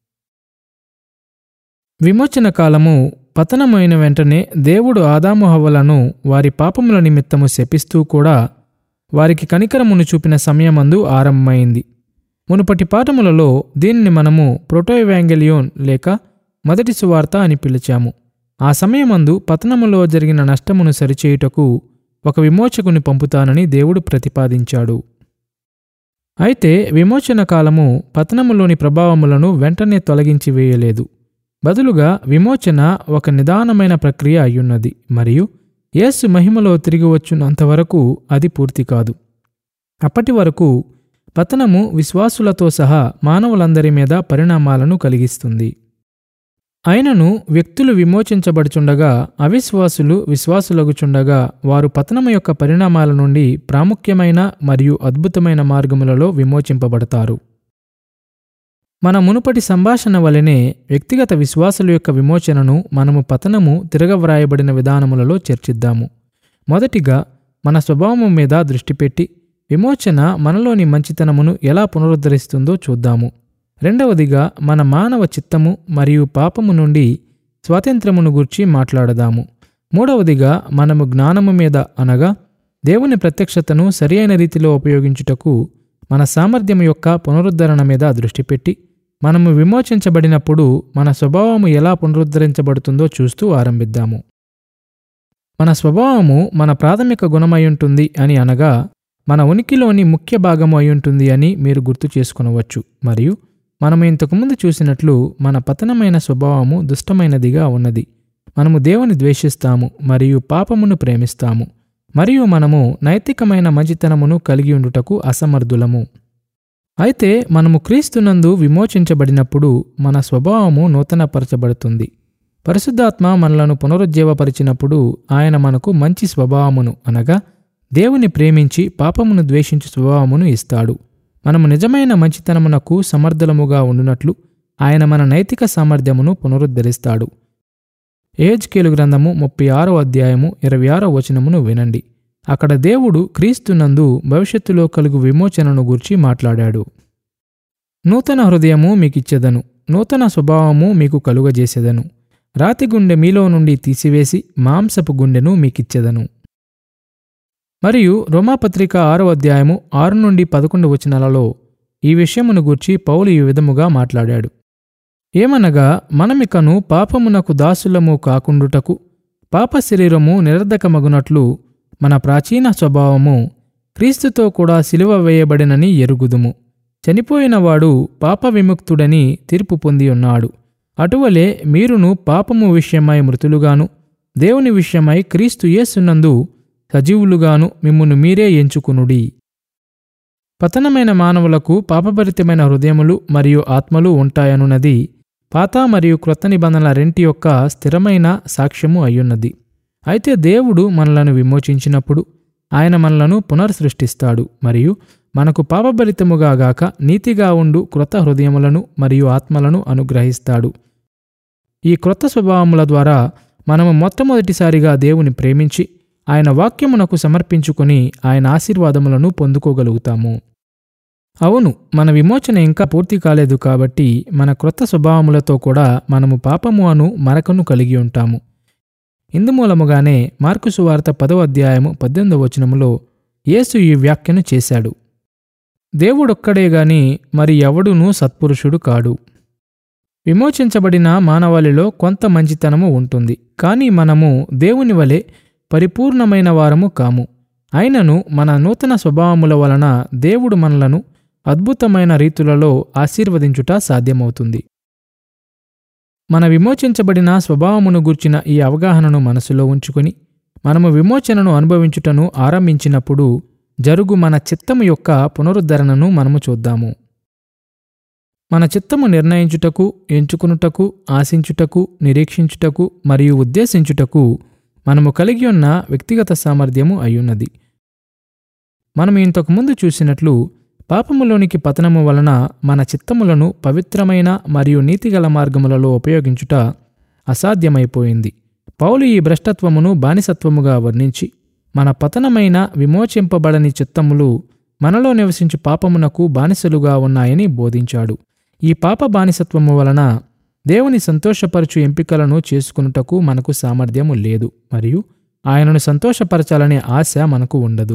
విమోచన కాలము పతనమైన వెంటనే దేవుడు ఆదాము హవ్వలను వారి పాపముల నిమిత్తము శపిస్తూ కూడా వారికి కనికరమును చూపిన సమయమందు ఆరంభమైంది మునుపటి పాఠములలో దీనిని మనము ప్రోటోఎవాంగెలియోన్ లేక మొదటి సువార్త అని పిలిచాము ఆ సమయమందు పతనములో జరిగిన నష్టమును సరిచేయుటకు ఒక విమోచకుని పంపుతానని దేవుడు ప్రతిపాదించాడు అయితే విమోచన కాలము పతనములోని ప్రభావములను వెంటనే తొలగించి వేయలేదు బదులుగా విమోచన ఒక నిదానమైన ప్రక్రియ అయ్యున్నది మరియు యేసు మహిమలో తిరిగి వచ్చున్నంతవరకు అది పూర్తి కాదు అప్పటి వరకు పతనము విశ్వాసులతో సహా మానవులందరి మీద పరిణామాలను కలిగిస్తుంది అయినను వ్యక్తులు విమోచించబడుచుండగా అవిశ్వాసులు విశ్వాసులగుచుండగా వారు పతనము యొక్క పరిణామాల నుండి ప్రాముఖ్యమైన మరియు అద్భుతమైన మార్గములలో విమోచింపబడతారు మన మునుపటి సంభాషణ వలనే వ్యక్తిగత విశ్వాసుల యొక్క విమోచనను మనము పతనము తిరగవ్రాయబడిన విధానములలో చర్చిద్దాము మొదటిగా మన స్వభావము మీద దృష్టి పెట్టి విమోచన మనలోని మంచితనమును ఎలా పునరుద్ధరిస్తుందో చూద్దాము రెండవదిగా మన మానవ చిత్తము మరియు పాపము నుండి స్వాతంత్రమును గూర్చి మాట్లాడదాము మూడవదిగా మనము జ్ఞానము మీద అనగా దేవుని ప్రత్యక్షతను సరియైన రీతిలో ఉపయోగించుటకు మన సామర్థ్యం యొక్క పునరుద్ధరణ మీద దృష్టి పెట్టి మనము విమోచించబడినప్పుడు మన స్వభావము ఎలా పునరుద్ధరించబడుతుందో చూస్తూ ఆరంభిద్దాము మన స్వభావము మన ప్రాథమిక గుణమై ఉంటుంది అని అనగా మన ఉనికిలోని ముఖ్య భాగము అయి ఉంటుంది అని మీరు గుర్తు చేసుకునవచ్చు మరియు మనము ఇంతకుముందు చూసినట్లు మన పతనమైన స్వభావము దుష్టమైనదిగా ఉన్నది మనము దేవుని ద్వేషిస్తాము మరియు పాపమును ప్రేమిస్తాము మరియు మనము నైతికమైన మంచితనమును కలిగి ఉండుటకు అసమర్థులము అయితే మనము క్రీస్తునందు విమోచించబడినప్పుడు మన స్వభావము నూతనపరచబడుతుంది పరిశుద్ధాత్మ మనలను పునరుజ్జీవపరిచినప్పుడు ఆయన మనకు మంచి స్వభావమును అనగా దేవుని ప్రేమించి పాపమును ద్వేషించు స్వభావమును ఇస్తాడు మనము నిజమైన మంచితనమునకు సమర్థులముగా ఉండునట్లు ఆయన మన నైతిక సామర్థ్యమును పునరుద్ధరిస్తాడు ఏజ్కేలు గ్రంథము ముప్పై ఆరో అధ్యాయము ఇరవై ఆరో వచనమును వినండి అక్కడ దేవుడు క్రీస్తునందు భవిష్యత్తులో కలుగు విమోచనను గూర్చి మాట్లాడాడు నూతన హృదయము మీకిచ్చెదను నూతన స్వభావము మీకు కలుగజేసెదను రాతి గుండె మీలో నుండి తీసివేసి మాంసపు గుండెను మీకిచ్చెదను మరియు రోమాపత్రిక ఆరో అధ్యాయము ఆరు నుండి పదకొండు వచనాలలో ఈ విషయమును గూర్చి పౌలు ఈ విధముగా మాట్లాడాడు ఏమనగా మనమికను పాపమునకు దాసులము కాకుండుటకు పాప శరీరము నిరర్ధకమగునట్లు మన ప్రాచీన స్వభావము క్రీస్తుతో కూడా సిలువ వేయబడినని ఎరుగుదుము చనిపోయినవాడు పాప విముక్తుడని తీర్పు పొంది ఉన్నాడు అటువలే మీరును పాపము విషయమై మృతులుగాను దేవుని విషయమై క్రీస్తు యేసునందు సజీవులుగాను మిమ్మును మీరే ఎంచుకునుడి పతనమైన మానవులకు పాపభరితమైన హృదయములు మరియు ఆత్మలు ఉంటాయనున్నది పాత మరియు క్రొత్త నిబంధనల రెంటి యొక్క స్థిరమైన సాక్ష్యము అయ్యున్నది అయితే దేవుడు మనలను విమోచించినప్పుడు ఆయన మనలను పునర్సృష్టిస్తాడు మరియు మనకు పాపభరితముగా గాక నీతిగా ఉండు క్రొత్త హృదయములను మరియు ఆత్మలను అనుగ్రహిస్తాడు ఈ క్రొత్త స్వభావముల ద్వారా మనము మొట్టమొదటిసారిగా దేవుని ప్రేమించి ఆయన వాక్యమునకు సమర్పించుకొని ఆయన ఆశీర్వాదములను పొందుకోగలుగుతాము అవును మన విమోచన ఇంకా పూర్తి కాలేదు కాబట్టి మన క్రొత్త స్వభావములతో కూడా మనము పాపము అను మరకను కలిగి ఉంటాము ఇందుమూలముగానే మార్కు సువార్త పదో అధ్యాయము పద్దెనిమిదవ వచనములో యేసు ఈ వ్యాఖ్యను చేశాడు దేవుడొక్కడే గాని మరి ఎవడునూ సత్పురుషుడు కాడు విమోచించబడిన మానవాళిలో కొంత మంచితనము ఉంటుంది కానీ మనము దేవుని వలె పరిపూర్ణమైన వారము కాము అయినను మన నూతన స్వభావముల వలన దేవుడు మనలను అద్భుతమైన రీతులలో ఆశీర్వదించుట సాధ్యమవుతుంది మన విమోచించబడిన స్వభావమును గూర్చిన ఈ అవగాహనను మనసులో ఉంచుకొని మనము విమోచనను అనుభవించుటను ఆరంభించినప్పుడు జరుగు మన చిత్తము యొక్క పునరుద్ధరణను మనము చూద్దాము మన చిత్తము నిర్ణయించుటకు ఎంచుకునుటకు ఆశించుటకు నిరీక్షించుటకు మరియు ఉద్దేశించుటకు మనము కలిగి ఉన్న వ్యక్తిగత సామర్థ్యము అయ్యున్నది మనం ఇంతకుముందు చూసినట్లు పాపములోనికి పతనము వలన మన చిత్తములను పవిత్రమైన మరియు నీతిగల మార్గములలో ఉపయోగించుట అసాధ్యమైపోయింది పౌలు ఈ భ్రష్టత్వమును బానిసత్వముగా వర్ణించి మన పతనమైన విమోచింపబడని చిత్తములు మనలో నివసించు పాపమునకు బానిసలుగా ఉన్నాయని బోధించాడు ఈ పాప బానిసత్వము వలన దేవుని సంతోషపరచు ఎంపికలను చేసుకునుటకు మనకు సామర్థ్యము లేదు మరియు ఆయనను సంతోషపరచాలనే ఆశ మనకు ఉండదు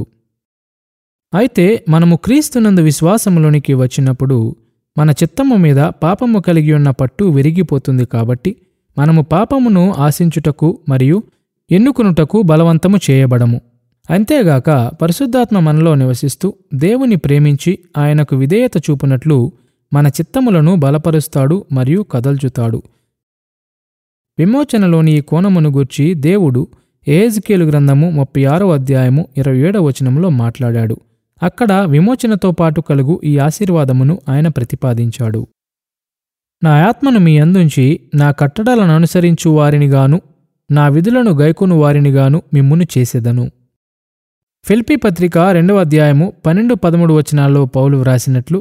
అయితే మనము క్రీస్తునందు విశ్వాసములోనికి వచ్చినప్పుడు మన చిత్తము మీద పాపము కలిగి ఉన్న పట్టు విరిగిపోతుంది కాబట్టి మనము పాపమును ఆశించుటకు మరియు ఎన్నుకునుటకు బలవంతము చేయబడము అంతేగాక పరిశుద్ధాత్మ మనలో నివసిస్తూ దేవుని ప్రేమించి ఆయనకు విధేయత చూపునట్లు మన చిత్తములను బలపరుస్తాడు మరియు కదల్చుతాడు విమోచనలోని ఈ కోణమును గూర్చి దేవుడు ఏజ్కేలు గ్రంథము ముప్పై ఆరో అధ్యాయము ఇరవై ఏడవ వచనంలో మాట్లాడాడు అక్కడ విమోచనతో పాటు కలుగు ఈ ఆశీర్వాదమును ఆయన ప్రతిపాదించాడు నా ఆత్మను మీ అందుంచి నా కట్టడలను అనుసరించు వారినిగాను నా విధులను గైకొను వారినిగాను మిమ్మును చేసేదను ఫిల్పి పత్రిక రెండవ అధ్యాయము పన్నెండు పదమూడు వచనాల్లో పౌలు వ్రాసినట్లు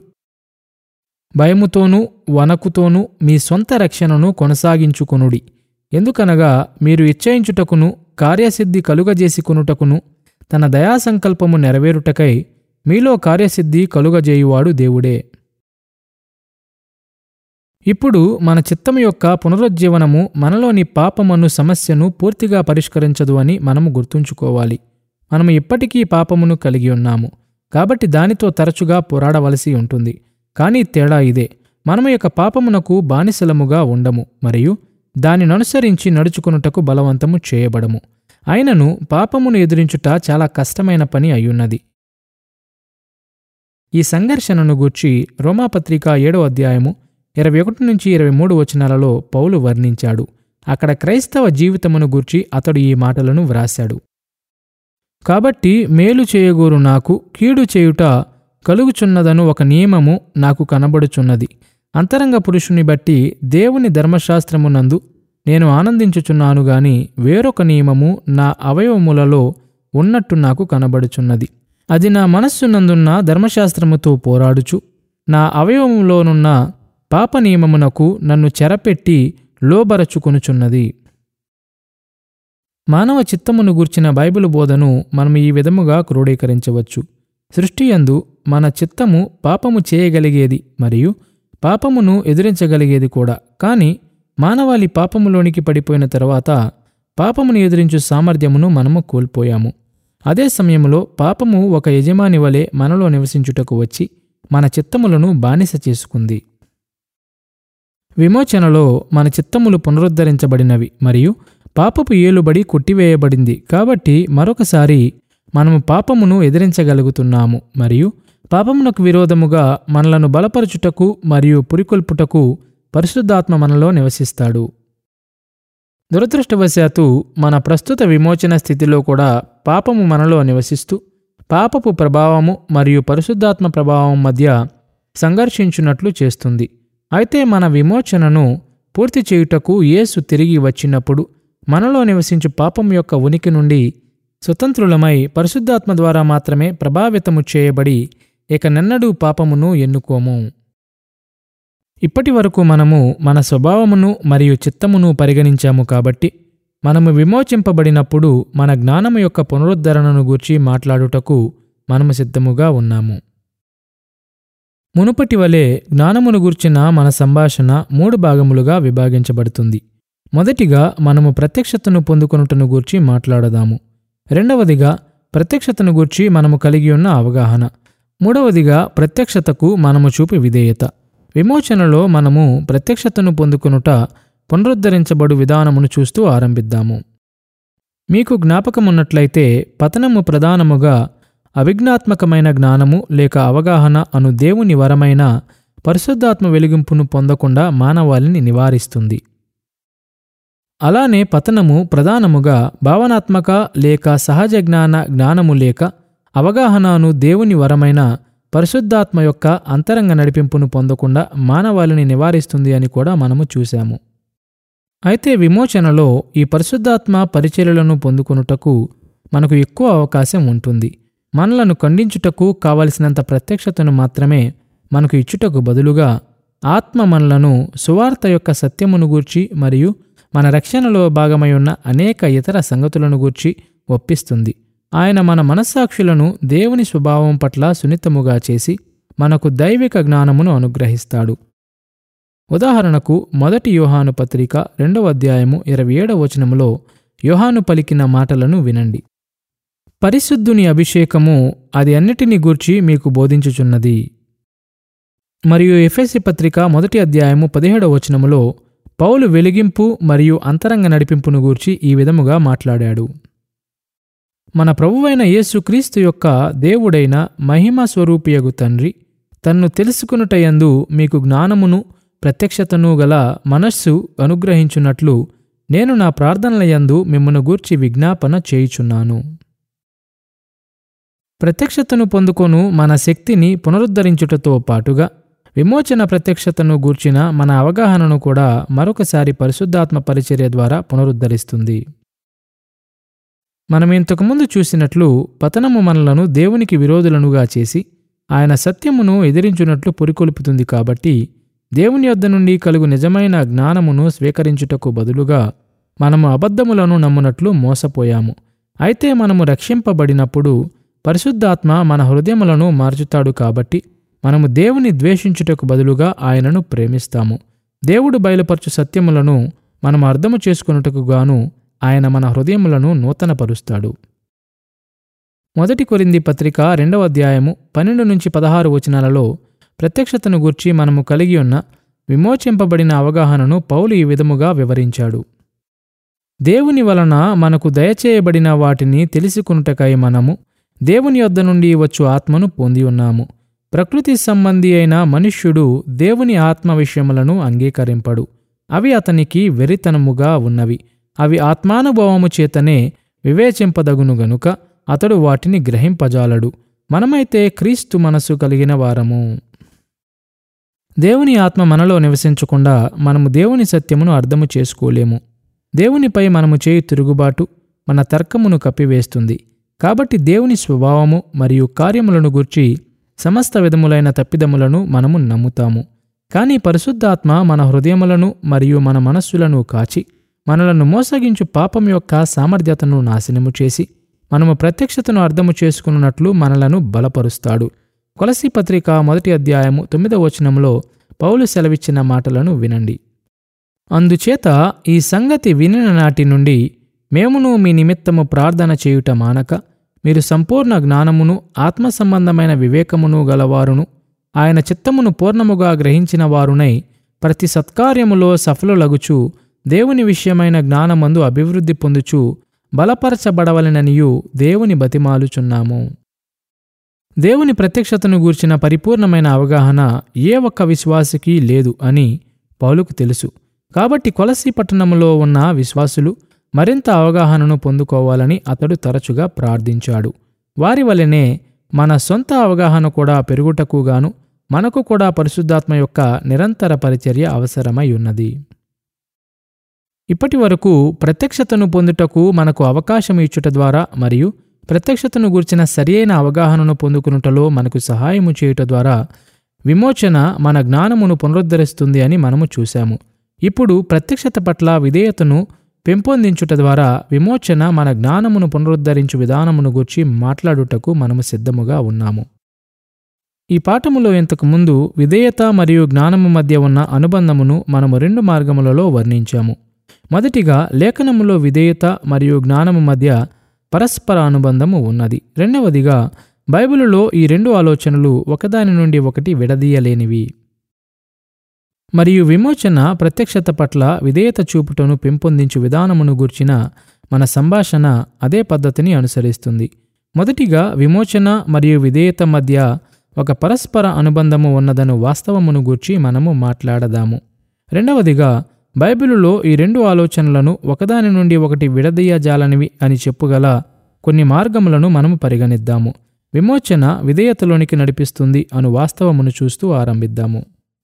భయముతోనూ వనకుతోనూ మీ సొంత రక్షణను కొనసాగించుకొనుడి ఎందుకనగా మీరు ఇచ్చయించుటకును కార్యసిద్ధి కలుగజేసి కొనుటకును తన దయాసంకల్పము నెరవేరుటకై మీలో కార్యసిద్ధి కలుగజేయువాడు దేవుడే ఇప్పుడు మన చిత్తము యొక్క పునరుజ్జీవనము మనలోని పాపమను సమస్యను పూర్తిగా పరిష్కరించదు అని మనము గుర్తుంచుకోవాలి మనము ఇప్పటికీ పాపమును కలిగి ఉన్నాము కాబట్టి దానితో తరచుగా పోరాడవలసి ఉంటుంది కానీ తేడా ఇదే మనము యొక్క పాపమునకు బానిసలముగా ఉండము మరియు దానిననుసరించి నడుచుకునుటకు బలవంతము చేయబడము అయినను పాపమును ఎదిరించుట చాలా కష్టమైన పని అయ్యున్నది ఈ సంఘర్షణను గూర్చి రోమాపత్రిక ఏడో అధ్యాయము ఇరవై ఒకటి నుంచి ఇరవై మూడు వచనాలలో పౌలు వర్ణించాడు అక్కడ క్రైస్తవ జీవితమును గూర్చి అతడు ఈ మాటలను వ్రాశాడు కాబట్టి మేలు చేయగోరు నాకు కీడు చేయుట కలుగుచున్నదను ఒక నియమము నాకు కనబడుచున్నది అంతరంగ పురుషుని బట్టి దేవుని ధర్మశాస్త్రమునందు నేను ఆనందించుచున్నాను గాని వేరొక నియమము నా అవయవములలో ఉన్నట్టు నాకు కనబడుచున్నది అది నా మనస్సునందున్న ధర్మశాస్త్రముతో పోరాడుచు నా అవయవములోనున్న పాప నియమమునకు నన్ను చెరపెట్టి లోబరచుకొనుచున్నది మానవ చిత్తమును గూర్చిన బైబిల్ బోధను మనం ఈ విధముగా క్రోడీకరించవచ్చు సృష్టియందు మన చిత్తము పాపము చేయగలిగేది మరియు పాపమును ఎదిరించగలిగేది కూడా కానీ మానవాళి పాపములోనికి పడిపోయిన తర్వాత పాపమును ఎదిరించు సామర్థ్యమును మనము కోల్పోయాము అదే సమయంలో పాపము ఒక యజమాని వలె మనలో నివసించుటకు వచ్చి మన చిత్తములను బానిస చేసుకుంది విమోచనలో మన చిత్తములు పునరుద్ధరించబడినవి మరియు పాపపు ఏలుబడి కొట్టివేయబడింది కాబట్టి మరొకసారి మనము పాపమును ఎదిరించగలుగుతున్నాము మరియు పాపమునకు విరోధముగా మనలను బలపరచుటకు మరియు పురికొల్పుటకు పరిశుద్ధాత్మ మనలో నివసిస్తాడు దురదృష్టవశాత్తు మన ప్రస్తుత విమోచన స్థితిలో కూడా పాపము మనలో నివసిస్తూ పాపపు ప్రభావము మరియు పరిశుద్ధాత్మ ప్రభావం మధ్య సంఘర్షించున్నట్లు చేస్తుంది అయితే మన విమోచనను పూర్తి చేయుటకు యేసు తిరిగి వచ్చినప్పుడు మనలో నివసించు పాపం యొక్క ఉనికి నుండి స్వతంత్రులమై పరిశుద్ధాత్మ ద్వారా మాత్రమే ప్రభావితము చేయబడి ఇక నెన్నడూ పాపమును ఎన్నుకోము ఇప్పటి వరకు మనము మన స్వభావమును మరియు చిత్తమును పరిగణించాము కాబట్టి మనము విమోచింపబడినప్పుడు మన జ్ఞానము యొక్క పునరుద్ధరణను గూర్చి మాట్లాడుటకు మనము సిద్ధముగా ఉన్నాము మునుపటి వలె జ్ఞానమును గూర్చిన మన సంభాషణ మూడు భాగములుగా విభాగించబడుతుంది మొదటిగా మనము ప్రత్యక్షతను పొందుకొనుటను గూర్చి మాట్లాడదాము రెండవదిగా ప్రత్యక్షతను గూర్చి మనము కలిగి ఉన్న అవగాహన మూడవదిగా ప్రత్యక్షతకు మనము చూపే విధేయత విమోచనలో మనము ప్రత్యక్షతను పొందుకొనుట పునరుద్ధరించబడు విధానమును చూస్తూ ఆరంభిద్దాము మీకు జ్ఞాపకమున్నట్లయితే పతనము ప్రధానముగా అవిజ్ఞాత్మకమైన జ్ఞానము లేక అవగాహన అను దేవుని వరమైన పరిశుద్ధాత్మ వెలిగింపును పొందకుండా మానవాళిని నివారిస్తుంది అలానే పతనము ప్రధానముగా భావనాత్మక లేక సహజ జ్ఞాన జ్ఞానము లేక అవగాహనను దేవుని వరమైన పరిశుద్ధాత్మ యొక్క అంతరంగ నడిపింపును పొందకుండా మానవాళిని నివారిస్తుంది అని కూడా మనము చూశాము అయితే విమోచనలో ఈ పరిశుద్ధాత్మ పరిచర్యలను పొందుకొనుటకు మనకు ఎక్కువ అవకాశం ఉంటుంది మనలను ఖండించుటకు కావలసినంత ప్రత్యక్షతను మాత్రమే మనకు ఇచ్చుటకు బదులుగా ఆత్మ మనలను సువార్త యొక్క సత్యమును గూర్చి మరియు మన రక్షణలో భాగమై ఉన్న అనేక ఇతర సంగతులను గూర్చి ఒప్పిస్తుంది ఆయన మన మనస్సాక్షులను దేవుని స్వభావం పట్ల సున్నితముగా చేసి మనకు దైవిక జ్ఞానమును అనుగ్రహిస్తాడు ఉదాహరణకు మొదటి యోహాను పత్రిక రెండవ అధ్యాయము ఇరవై ఏడవ వచనములో యోహాను పలికిన మాటలను వినండి పరిశుద్ధుని అభిషేకము అది అన్నిటినీ గూర్చి మీకు బోధించుచున్నది మరియు ఎఫెసి పత్రిక మొదటి అధ్యాయము పదిహేడవ వచనములో పౌలు వెలిగింపు మరియు అంతరంగ నడిపింపును గూర్చి ఈ విధముగా మాట్లాడాడు మన ప్రభువైన యేసుక్రీస్తు యొక్క దేవుడైన మహిమ స్వరూపియగు తండ్రి తన్ను తెలుసుకునుటయందు మీకు జ్ఞానమును ప్రత్యక్షతను గల మనస్సు అనుగ్రహించున్నట్లు నేను నా ప్రార్థనలయందు మిమ్మను గూర్చి విజ్ఞాపన చేయుచున్నాను ప్రత్యక్షతను పొందుకొను మన శక్తిని పునరుద్ధరించుటతో పాటుగా విమోచన ప్రత్యక్షతను గూర్చిన మన అవగాహనను కూడా మరొకసారి పరిశుద్ధాత్మ పరిచర్య ద్వారా పునరుద్ధరిస్తుంది మనం ఇంతకుముందు చూసినట్లు పతనము మనలను దేవునికి విరోధులనుగా చేసి ఆయన సత్యమును ఎదిరించున్నట్లు పురికొల్పుతుంది కాబట్టి దేవుని యొద్ద నుండి కలుగు నిజమైన జ్ఞానమును స్వీకరించుటకు బదులుగా మనము అబద్ధములను నమ్మునట్లు మోసపోయాము అయితే మనము రక్షింపబడినప్పుడు పరిశుద్ధాత్మ మన హృదయములను మార్చుతాడు కాబట్టి మనము దేవుని ద్వేషించుటకు బదులుగా ఆయనను ప్రేమిస్తాము దేవుడు బయలుపరచు సత్యములను మనం అర్థము చేసుకున్నట్టుకు గాను ఆయన మన హృదయములను నూతనపరుస్తాడు మొదటి కొరింది పత్రిక రెండవ అధ్యాయము పన్నెండు నుంచి పదహారు వచనాలలో ప్రత్యక్షతను గూర్చి మనము కలిగి ఉన్న విమోచింపబడిన అవగాహనను పౌలు ఈ విధముగా వివరించాడు దేవుని వలన మనకు దయచేయబడిన వాటిని తెలుసుకునుటకై మనము దేవుని యొద్ద నుండి వచ్చు ఆత్మను పొంది ఉన్నాము ప్రకృతి సంబంధి అయిన మనుష్యుడు దేవుని ఆత్మ విషయములను అంగీకరింపడు అవి అతనికి వెరితనముగా ఉన్నవి అవి ఆత్మానుభవము చేతనే వివేచింపదగును గనుక అతడు వాటిని గ్రహింపజాలడు మనమైతే క్రీస్తు మనసు కలిగిన వారము దేవుని ఆత్మ మనలో నివసించకుండా మనము దేవుని సత్యమును అర్థము చేసుకోలేము దేవునిపై మనము చేయు తిరుగుబాటు మన తర్కమును కప్పివేస్తుంది కాబట్టి దేవుని స్వభావము మరియు కార్యములను గూర్చి సమస్త విధములైన తప్పిదములను మనము నమ్ముతాము కానీ పరిశుద్ధాత్మ మన హృదయములను మరియు మన మనస్సులను కాచి మనలను మోసగించు పాపం యొక్క సామర్థ్యతను నాశనము చేసి మనము ప్రత్యక్షతను అర్థము చేసుకున్నట్లు మనలను బలపరుస్తాడు కొలసి పత్రిక మొదటి అధ్యాయము తొమ్మిదవ వచనంలో పౌలు సెలవిచ్చిన మాటలను వినండి అందుచేత ఈ సంగతి వినిన నాటి నుండి మేమును మీ నిమిత్తము ప్రార్థన చేయుట మానక మీరు సంపూర్ణ జ్ఞానమును ఆత్మ సంబంధమైన వివేకమును గలవారును ఆయన చిత్తమును పూర్ణముగా గ్రహించిన వారునై ప్రతి సత్కార్యములో సఫలులగుచు దేవుని విషయమైన జ్ఞానమందు అభివృద్ధి పొందుచు బలపరచబడవలెననియు దేవుని బతిమాలుచున్నాము దేవుని ప్రత్యక్షతను గూర్చిన పరిపూర్ణమైన అవగాహన ఏ ఒక్క విశ్వాసికి లేదు అని పౌలుకు తెలుసు కాబట్టి కొలసి పట్టణములో ఉన్న విశ్వాసులు మరింత అవగాహనను పొందుకోవాలని అతడు తరచుగా ప్రార్థించాడు వారి వలనే మన సొంత అవగాహన కూడా పెరుగుటకుగాను మనకు కూడా పరిశుద్ధాత్మ యొక్క నిరంతర పరిచర్య అవసరమై ఉన్నది ఇప్పటి వరకు ప్రత్యక్షతను పొందుటకు మనకు అవకాశం ఇచ్చుట ద్వారా మరియు ప్రత్యక్షతను గుర్చిన సరియైన అవగాహనను పొందుకునుటలో మనకు సహాయము చేయుట ద్వారా విమోచన మన జ్ఞానమును పునరుద్ధరిస్తుంది అని మనము చూశాము ఇప్పుడు ప్రత్యక్షత పట్ల విధేయతను పెంపొందించుట ద్వారా విమోచన మన జ్ఞానమును పునరుద్ధరించు విధానమును గురించి మాట్లాడుటకు మనము సిద్ధముగా ఉన్నాము ఈ పాఠములో ఇంతకు ముందు విధేయత మరియు జ్ఞానము మధ్య ఉన్న అనుబంధమును మనము రెండు మార్గములలో వర్ణించాము మొదటిగా లేఖనములో విధేయత మరియు జ్ఞానము మధ్య పరస్పర అనుబంధము ఉన్నది రెండవదిగా బైబిలులో ఈ రెండు ఆలోచనలు ఒకదాని నుండి ఒకటి విడదీయలేనివి మరియు విమోచన ప్రత్యక్షత పట్ల విధేయత చూపుటను పెంపొందించు విధానమును గూర్చిన మన సంభాషణ అదే పద్ధతిని అనుసరిస్తుంది మొదటిగా విమోచన మరియు విధేయత మధ్య ఒక పరస్పర అనుబంధము ఉన్నదను వాస్తవమును గూర్చి మనము మాట్లాడదాము రెండవదిగా బైబిలులో ఈ రెండు ఆలోచనలను ఒకదాని నుండి ఒకటి విడదీయజాలనివి అని చెప్పుగల కొన్ని మార్గములను మనము పరిగణిద్దాము విమోచన విధేయతలోనికి నడిపిస్తుంది అను వాస్తవమును చూస్తూ ఆరంభిద్దాము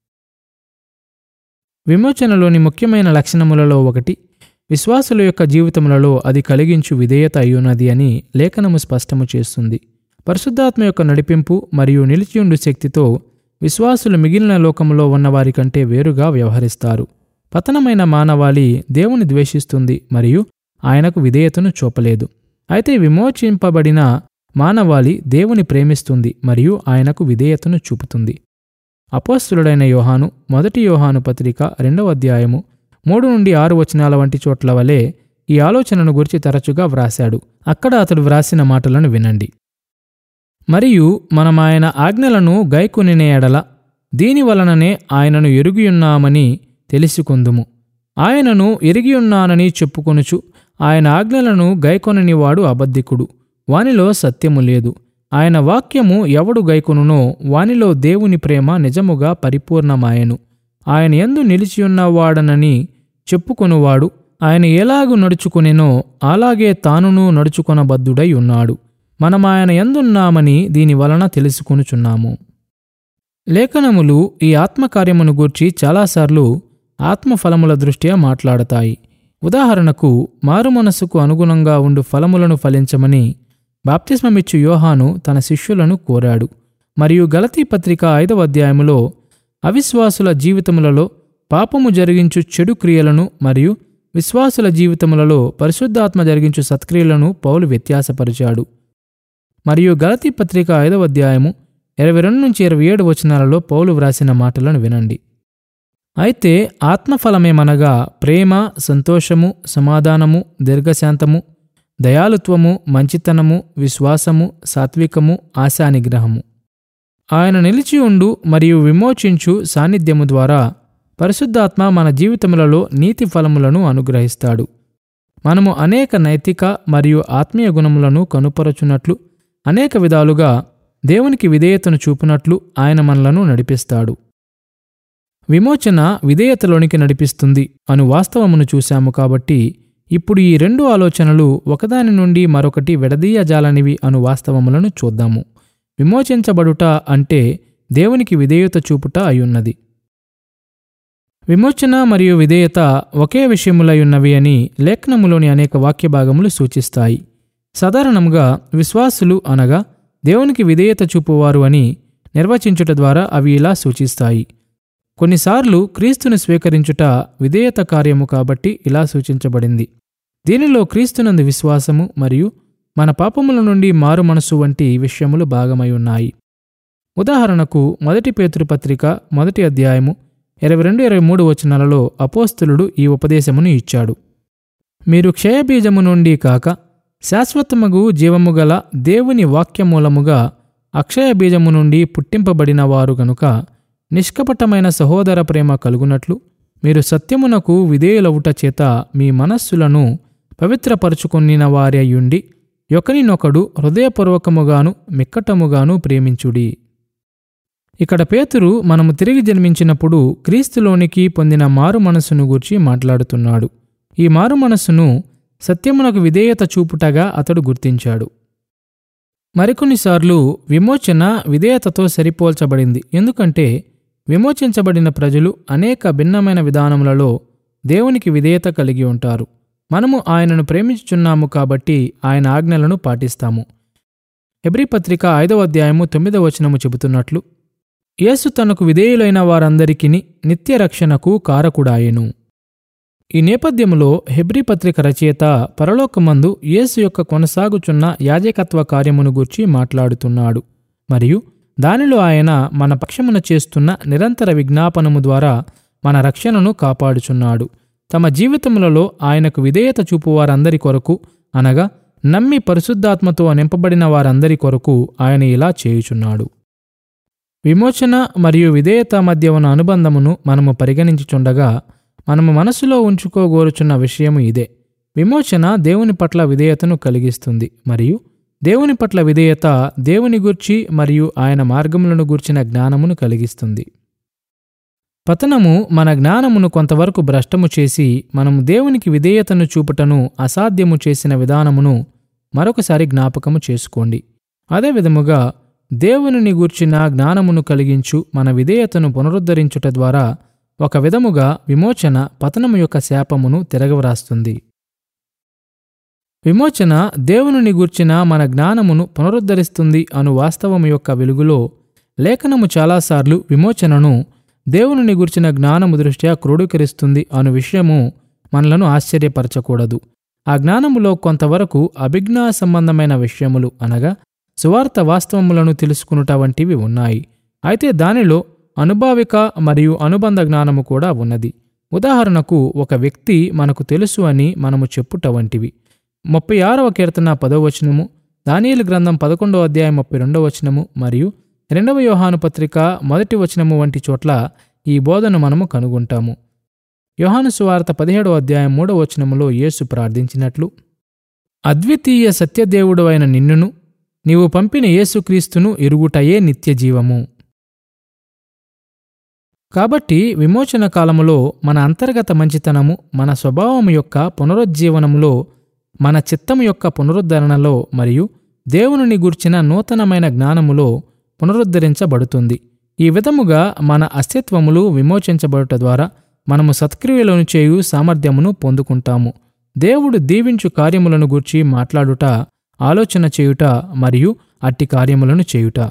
విమోచనలోని ముఖ్యమైన లక్షణములలో ఒకటి విశ్వాసుల యొక్క జీవితములలో అది కలిగించు విధేయత అయ్యున్నది అని లేఖనము స్పష్టము చేస్తుంది పరిశుద్ధాత్మ యొక్క నడిపింపు మరియు నిలిచియుండు శక్తితో విశ్వాసులు మిగిలిన లోకములో ఉన్నవారి కంటే వేరుగా వ్యవహరిస్తారు పతనమైన మానవాళి దేవుని ద్వేషిస్తుంది మరియు ఆయనకు విధేయతను చూపలేదు అయితే విమోచింపబడిన మానవాళి దేవుని ప్రేమిస్తుంది మరియు ఆయనకు విధేయతను చూపుతుంది అపోస్తులుడైన యోహాను మొదటి యోహాను పత్రిక రెండవ అధ్యాయము మూడు నుండి ఆరు వచనాల వంటి చోట్ల వలె ఈ ఆలోచనను గురించి తరచుగా వ్రాశాడు అక్కడ అతడు వ్రాసిన మాటలను వినండి మరియు మనం ఆయన ఆజ్ఞలను గైకొనిన ఎడల దీని వలననే ఆయనను ఎరిగియున్నామని తెలుసుకుందుము ఆయనను ఎరిగియున్నానని చెప్పుకొనుచు ఆయన ఆజ్ఞలను గైకొననివాడు అబద్ధికుడు వానిలో సత్యము లేదు ఆయన వాక్యము ఎవడు గైకొనునో వానిలో దేవుని ప్రేమ నిజముగా పరిపూర్ణమాయెను ఆయన ఎందు నిలిచియున్నవాడనని చెప్పుకొనువాడు ఆయన ఎలాగు నడుచుకొనెనో అలాగే తానును నడుచుకొనబద్ధుడై ఉన్నాడు మనం ఆయన ఎందున్నామని దీని వలన తెలుసుకొనుచున్నాము లేఖనములు ఈ ఆత్మకార్యమును గూర్చి చాలాసార్లు ఆత్మఫలముల దృష్ట్యా మాట్లాడతాయి ఉదాహరణకు మారుమనస్సుకు అనుగుణంగా ఉండు ఫలములను ఫలించమని బాప్తిస్మమిచ్చు యోహాను తన శిష్యులను కోరాడు మరియు గలతీ పత్రిక ఐదవ అధ్యాయములో అవిశ్వాసుల జీవితములలో పాపము జరిగించు చెడు క్రియలను మరియు విశ్వాసుల జీవితములలో పరిశుద్ధాత్మ జరిగించు సత్క్రియలను పౌలు వ్యత్యాసపరిచాడు మరియు గలతీ పత్రిక ఐదవ అధ్యాయము ఇరవై రెండు నుంచి ఇరవై ఏడు వచనాలలో పౌలు వ్రాసిన మాటలను వినండి అయితే ఆత్మఫలమేమనగా ప్రేమ సంతోషము సమాధానము దీర్ఘశాంతము దయాలుత్వము మంచితనము విశ్వాసము సాత్వికము ఆశానిగ్రహము ఆయన నిలిచి ఉండు మరియు విమోచించు సాన్నిధ్యము ద్వారా పరిశుద్ధాత్మ మన జీవితములలో నీతి ఫలములను అనుగ్రహిస్తాడు మనము అనేక నైతిక మరియు ఆత్మీయ గుణములను కనుపరచున్నట్లు అనేక విధాలుగా దేవునికి విధేయతను చూపునట్లు ఆయన మనలను నడిపిస్తాడు విమోచన విధేయతలోనికి నడిపిస్తుంది అను వాస్తవమును చూశాము కాబట్టి ఇప్పుడు ఈ రెండు ఆలోచనలు ఒకదాని నుండి మరొకటి విడదీయజాలనివి అను వాస్తవములను చూద్దాము విమోచించబడుట అంటే దేవునికి విధేయత చూపుట అయున్నది విమోచన మరియు విధేయత ఒకే విషయములయున్నవి అని లేఖనములోని అనేక వాక్య భాగములు సూచిస్తాయి సాధారణంగా విశ్వాసులు అనగా దేవునికి విధేయత చూపువారు అని నిర్వచించుట ద్వారా అవి ఇలా సూచిస్తాయి కొన్నిసార్లు క్రీస్తును స్వీకరించుట విధేయత కార్యము కాబట్టి ఇలా సూచించబడింది దీనిలో క్రీస్తునందు విశ్వాసము మరియు మన పాపముల నుండి మారు మనసు వంటి విషయములు భాగమై ఉన్నాయి ఉదాహరణకు మొదటి పేతురు పత్రిక మొదటి అధ్యాయము ఇరవై రెండు ఇరవై మూడు వచనాలలో అపోస్తులుడు ఈ ఉపదేశమును ఇచ్చాడు మీరు క్షయబీజము నుండి కాక శాశ్వతమగు జీవము గల దేవుని వాక్యమూలముగా అక్షయ బీజము నుండి పుట్టింపబడిన వారు గనుక నిష్కపటమైన సహోదర ప్రేమ కలుగునట్లు మీరు సత్యమునకు విధేయులవుట చేత మీ మనస్సులను పవిత్రపరుచుకొనిన వారి అయ్యుండి ఒకరినొకడు హృదయపూర్వకముగాను మిక్కటముగాను ప్రేమించుడి ఇక్కడ పేతురు మనము తిరిగి జన్మించినప్పుడు క్రీస్తులోనికి పొందిన మారు మనస్సును గూర్చి మాట్లాడుతున్నాడు ఈ మారు మనస్సును సత్యమునకు విధేయత చూపుటగా అతడు గుర్తించాడు మరికొన్నిసార్లు విమోచన విధేయతతో సరిపోల్చబడింది ఎందుకంటే విమోచించబడిన ప్రజలు అనేక భిన్నమైన విధానములలో దేవునికి విధేయత కలిగి ఉంటారు మనము ఆయనను ప్రేమించుచున్నాము కాబట్టి ఆయన ఆజ్ఞలను పాటిస్తాము హెబ్రి పత్రిక ఐదవ అధ్యాయము తొమ్మిదవ వచనము చెబుతున్నట్లు యేసు తనకు విధేయులైన వారందరికీ నిత్య రక్షణకు కారకుడాయెను ఈ నేపథ్యములో హెబ్రీ పత్రిక రచయిత పరలోకమందు యేసు యొక్క కొనసాగుచున్న యాజకత్వ కార్యమును గూర్చి మాట్లాడుతున్నాడు మరియు దానిలో ఆయన మన పక్షమున చేస్తున్న నిరంతర విజ్ఞాపనము ద్వారా మన రక్షణను కాపాడుచున్నాడు తమ జీవితములలో ఆయనకు విధేయత చూపు వారందరి కొరకు అనగా నమ్మి పరిశుద్ధాత్మతో నింపబడిన వారందరి కొరకు ఆయన ఇలా చేయుచున్నాడు విమోచన మరియు విధేయత మధ్య ఉన్న అనుబంధమును మనము పరిగణించుచుండగా మనము మనసులో ఉంచుకోగోరుచున్న విషయము ఇదే విమోచన దేవుని పట్ల విధేయతను కలిగిస్తుంది మరియు దేవుని పట్ల విధేయత దేవుని గూర్చి మరియు ఆయన మార్గములను గూర్చిన జ్ఞానమును కలిగిస్తుంది పతనము మన జ్ఞానమును కొంతవరకు భ్రష్టము చేసి మనము దేవునికి విధేయతను చూపుటను అసాధ్యము చేసిన విధానమును మరొకసారి జ్ఞాపకము చేసుకోండి అదేవిధముగా దేవునిని గూర్చిన జ్ఞానమును కలిగించు మన విధేయతను పునరుద్ధరించుట ద్వారా ఒక విధముగా విమోచన పతనము యొక్క శాపమును తిరగవరాస్తుంది విమోచన దేవునిని గూర్చిన మన జ్ఞానమును పునరుద్ధరిస్తుంది అను వాస్తవము యొక్క వెలుగులో లేఖనము చాలాసార్లు విమోచనను దేవునిని గూర్చిన జ్ఞానము దృష్ట్యా క్రోడీకరిస్తుంది అను విషయము మనలను ఆశ్చర్యపరచకూడదు ఆ జ్ఞానములో కొంతవరకు అభిజ్ఞా సంబంధమైన విషయములు అనగా సువార్త వాస్తవములను తెలుసుకునుట వంటివి ఉన్నాయి అయితే దానిలో అనుభావిక మరియు అనుబంధ జ్ఞానము కూడా ఉన్నది ఉదాహరణకు ఒక వ్యక్తి మనకు తెలుసు అని మనము చెప్పుట వంటివి ముప్పై ఆరవ కీర్తన పదవ వచనము దానియేలు గ్రంథం పదకొండవ అధ్యాయం ముప్పై రెండవ వచనము మరియు రెండవ యోహాను పత్రిక మొదటి వచనము వంటి చోట్ల ఈ బోధను మనము కనుగొంటాము యోహాను సువార్త పదిహేడవ అధ్యాయం మూడవ వచనములో యేసు ప్రార్థించినట్లు అద్వితీయ సత్యదేవుడు అయిన నిన్నును నీవు పంపిన యేసుక్రీస్తును ఎరుగుటయే నిత్యజీవము కాబట్టి విమోచన కాలములో మన అంతర్గత మంచితనము మన స్వభావము యొక్క పునరుజ్జీవనములో మన చిత్తము యొక్క పునరుద్ధరణలో మరియు దేవునిని గూర్చిన నూతనమైన జ్ఞానములో పునరుద్ధరించబడుతుంది ఈ విధముగా మన అస్తిత్వములు విమోచించబడుట ద్వారా మనము సత్క్రియలను చేయు సామర్థ్యమును పొందుకుంటాము దేవుడు దీవించు కార్యములను గూర్చి మాట్లాడుట ఆలోచన చేయుట మరియు అట్టి కార్యములను చేయుట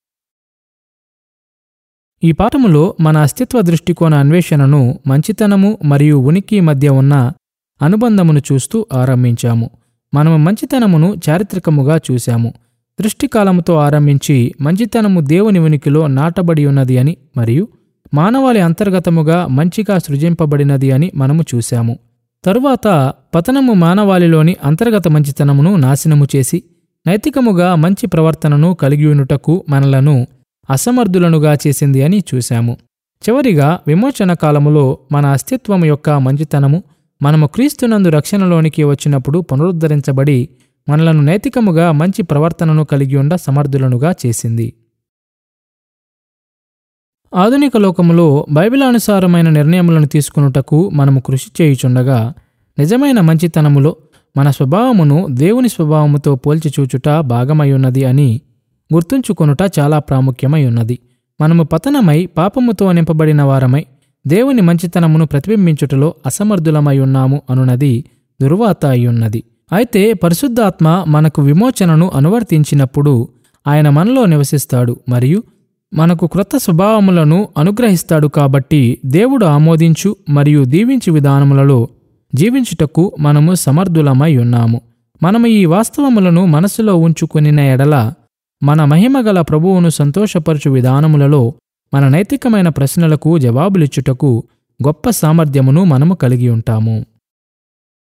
ఈ పాఠములో మన అస్తిత్వ దృష్టికోణ అన్వేషణను మంచితనము మరియు ఉనికి మధ్య ఉన్న అనుబంధమును చూస్తూ ఆరంభించాము మనము మంచితనమును చారిత్రకముగా చూశాము దృష్టికాలముతో ఆరంభించి మంచితనము దేవుని ఉనికిలో నాటబడి ఉన్నది అని మరియు మానవాళి అంతర్గతముగా మంచిగా సృజింపబడినది అని మనము చూశాము తరువాత పతనము మానవాళిలోని అంతర్గత మంచితనమును నాశనము చేసి నైతికముగా మంచి ప్రవర్తనను కలిగియునుటకు మనలను అసమర్థులనుగా చేసింది అని చూశాము చివరిగా విమోచన కాలములో మన అస్తిత్వము యొక్క మంచితనము మనము క్రీస్తునందు రక్షణలోనికి వచ్చినప్పుడు పునరుద్ధరించబడి మనలను నైతికముగా మంచి ప్రవర్తనను కలిగి ఉండ సమర్థులనుగా చేసింది ఆధునిక లోకములో బైబిలానుసారమైన నిర్ణయములను తీసుకునుటకు మనము కృషి చేయుచుండగా నిజమైన మంచితనములో మన స్వభావమును దేవుని స్వభావముతో పోల్చి చూచుట భాగమై అని గుర్తుంచుకొనుట చాలా ప్రాముఖ్యమై ఉన్నది మనము పతనమై పాపముతో నింపబడిన వారమై దేవుని మంచితనమును ప్రతిబింబించుటలో అసమర్థులమై ఉన్నాము అనున్నది దుర్వాత అయ్యున్నది అయితే పరిశుద్ధాత్మ మనకు విమోచనను అనువర్తించినప్పుడు ఆయన మనలో నివసిస్తాడు మరియు మనకు క్రొత్త స్వభావములను అనుగ్రహిస్తాడు కాబట్టి దేవుడు ఆమోదించు మరియు దీవించు విధానములలో జీవించుటకు మనము సమర్థులమై ఉన్నాము మనము ఈ వాస్తవములను మనసులో ఉంచుకునిన ఎడల మన మహిమగల ప్రభువును సంతోషపరచు విధానములలో మన నైతికమైన ప్రశ్నలకు జవాబులిచ్చుటకు గొప్ప సామర్థ్యమును మనము కలిగి ఉంటాము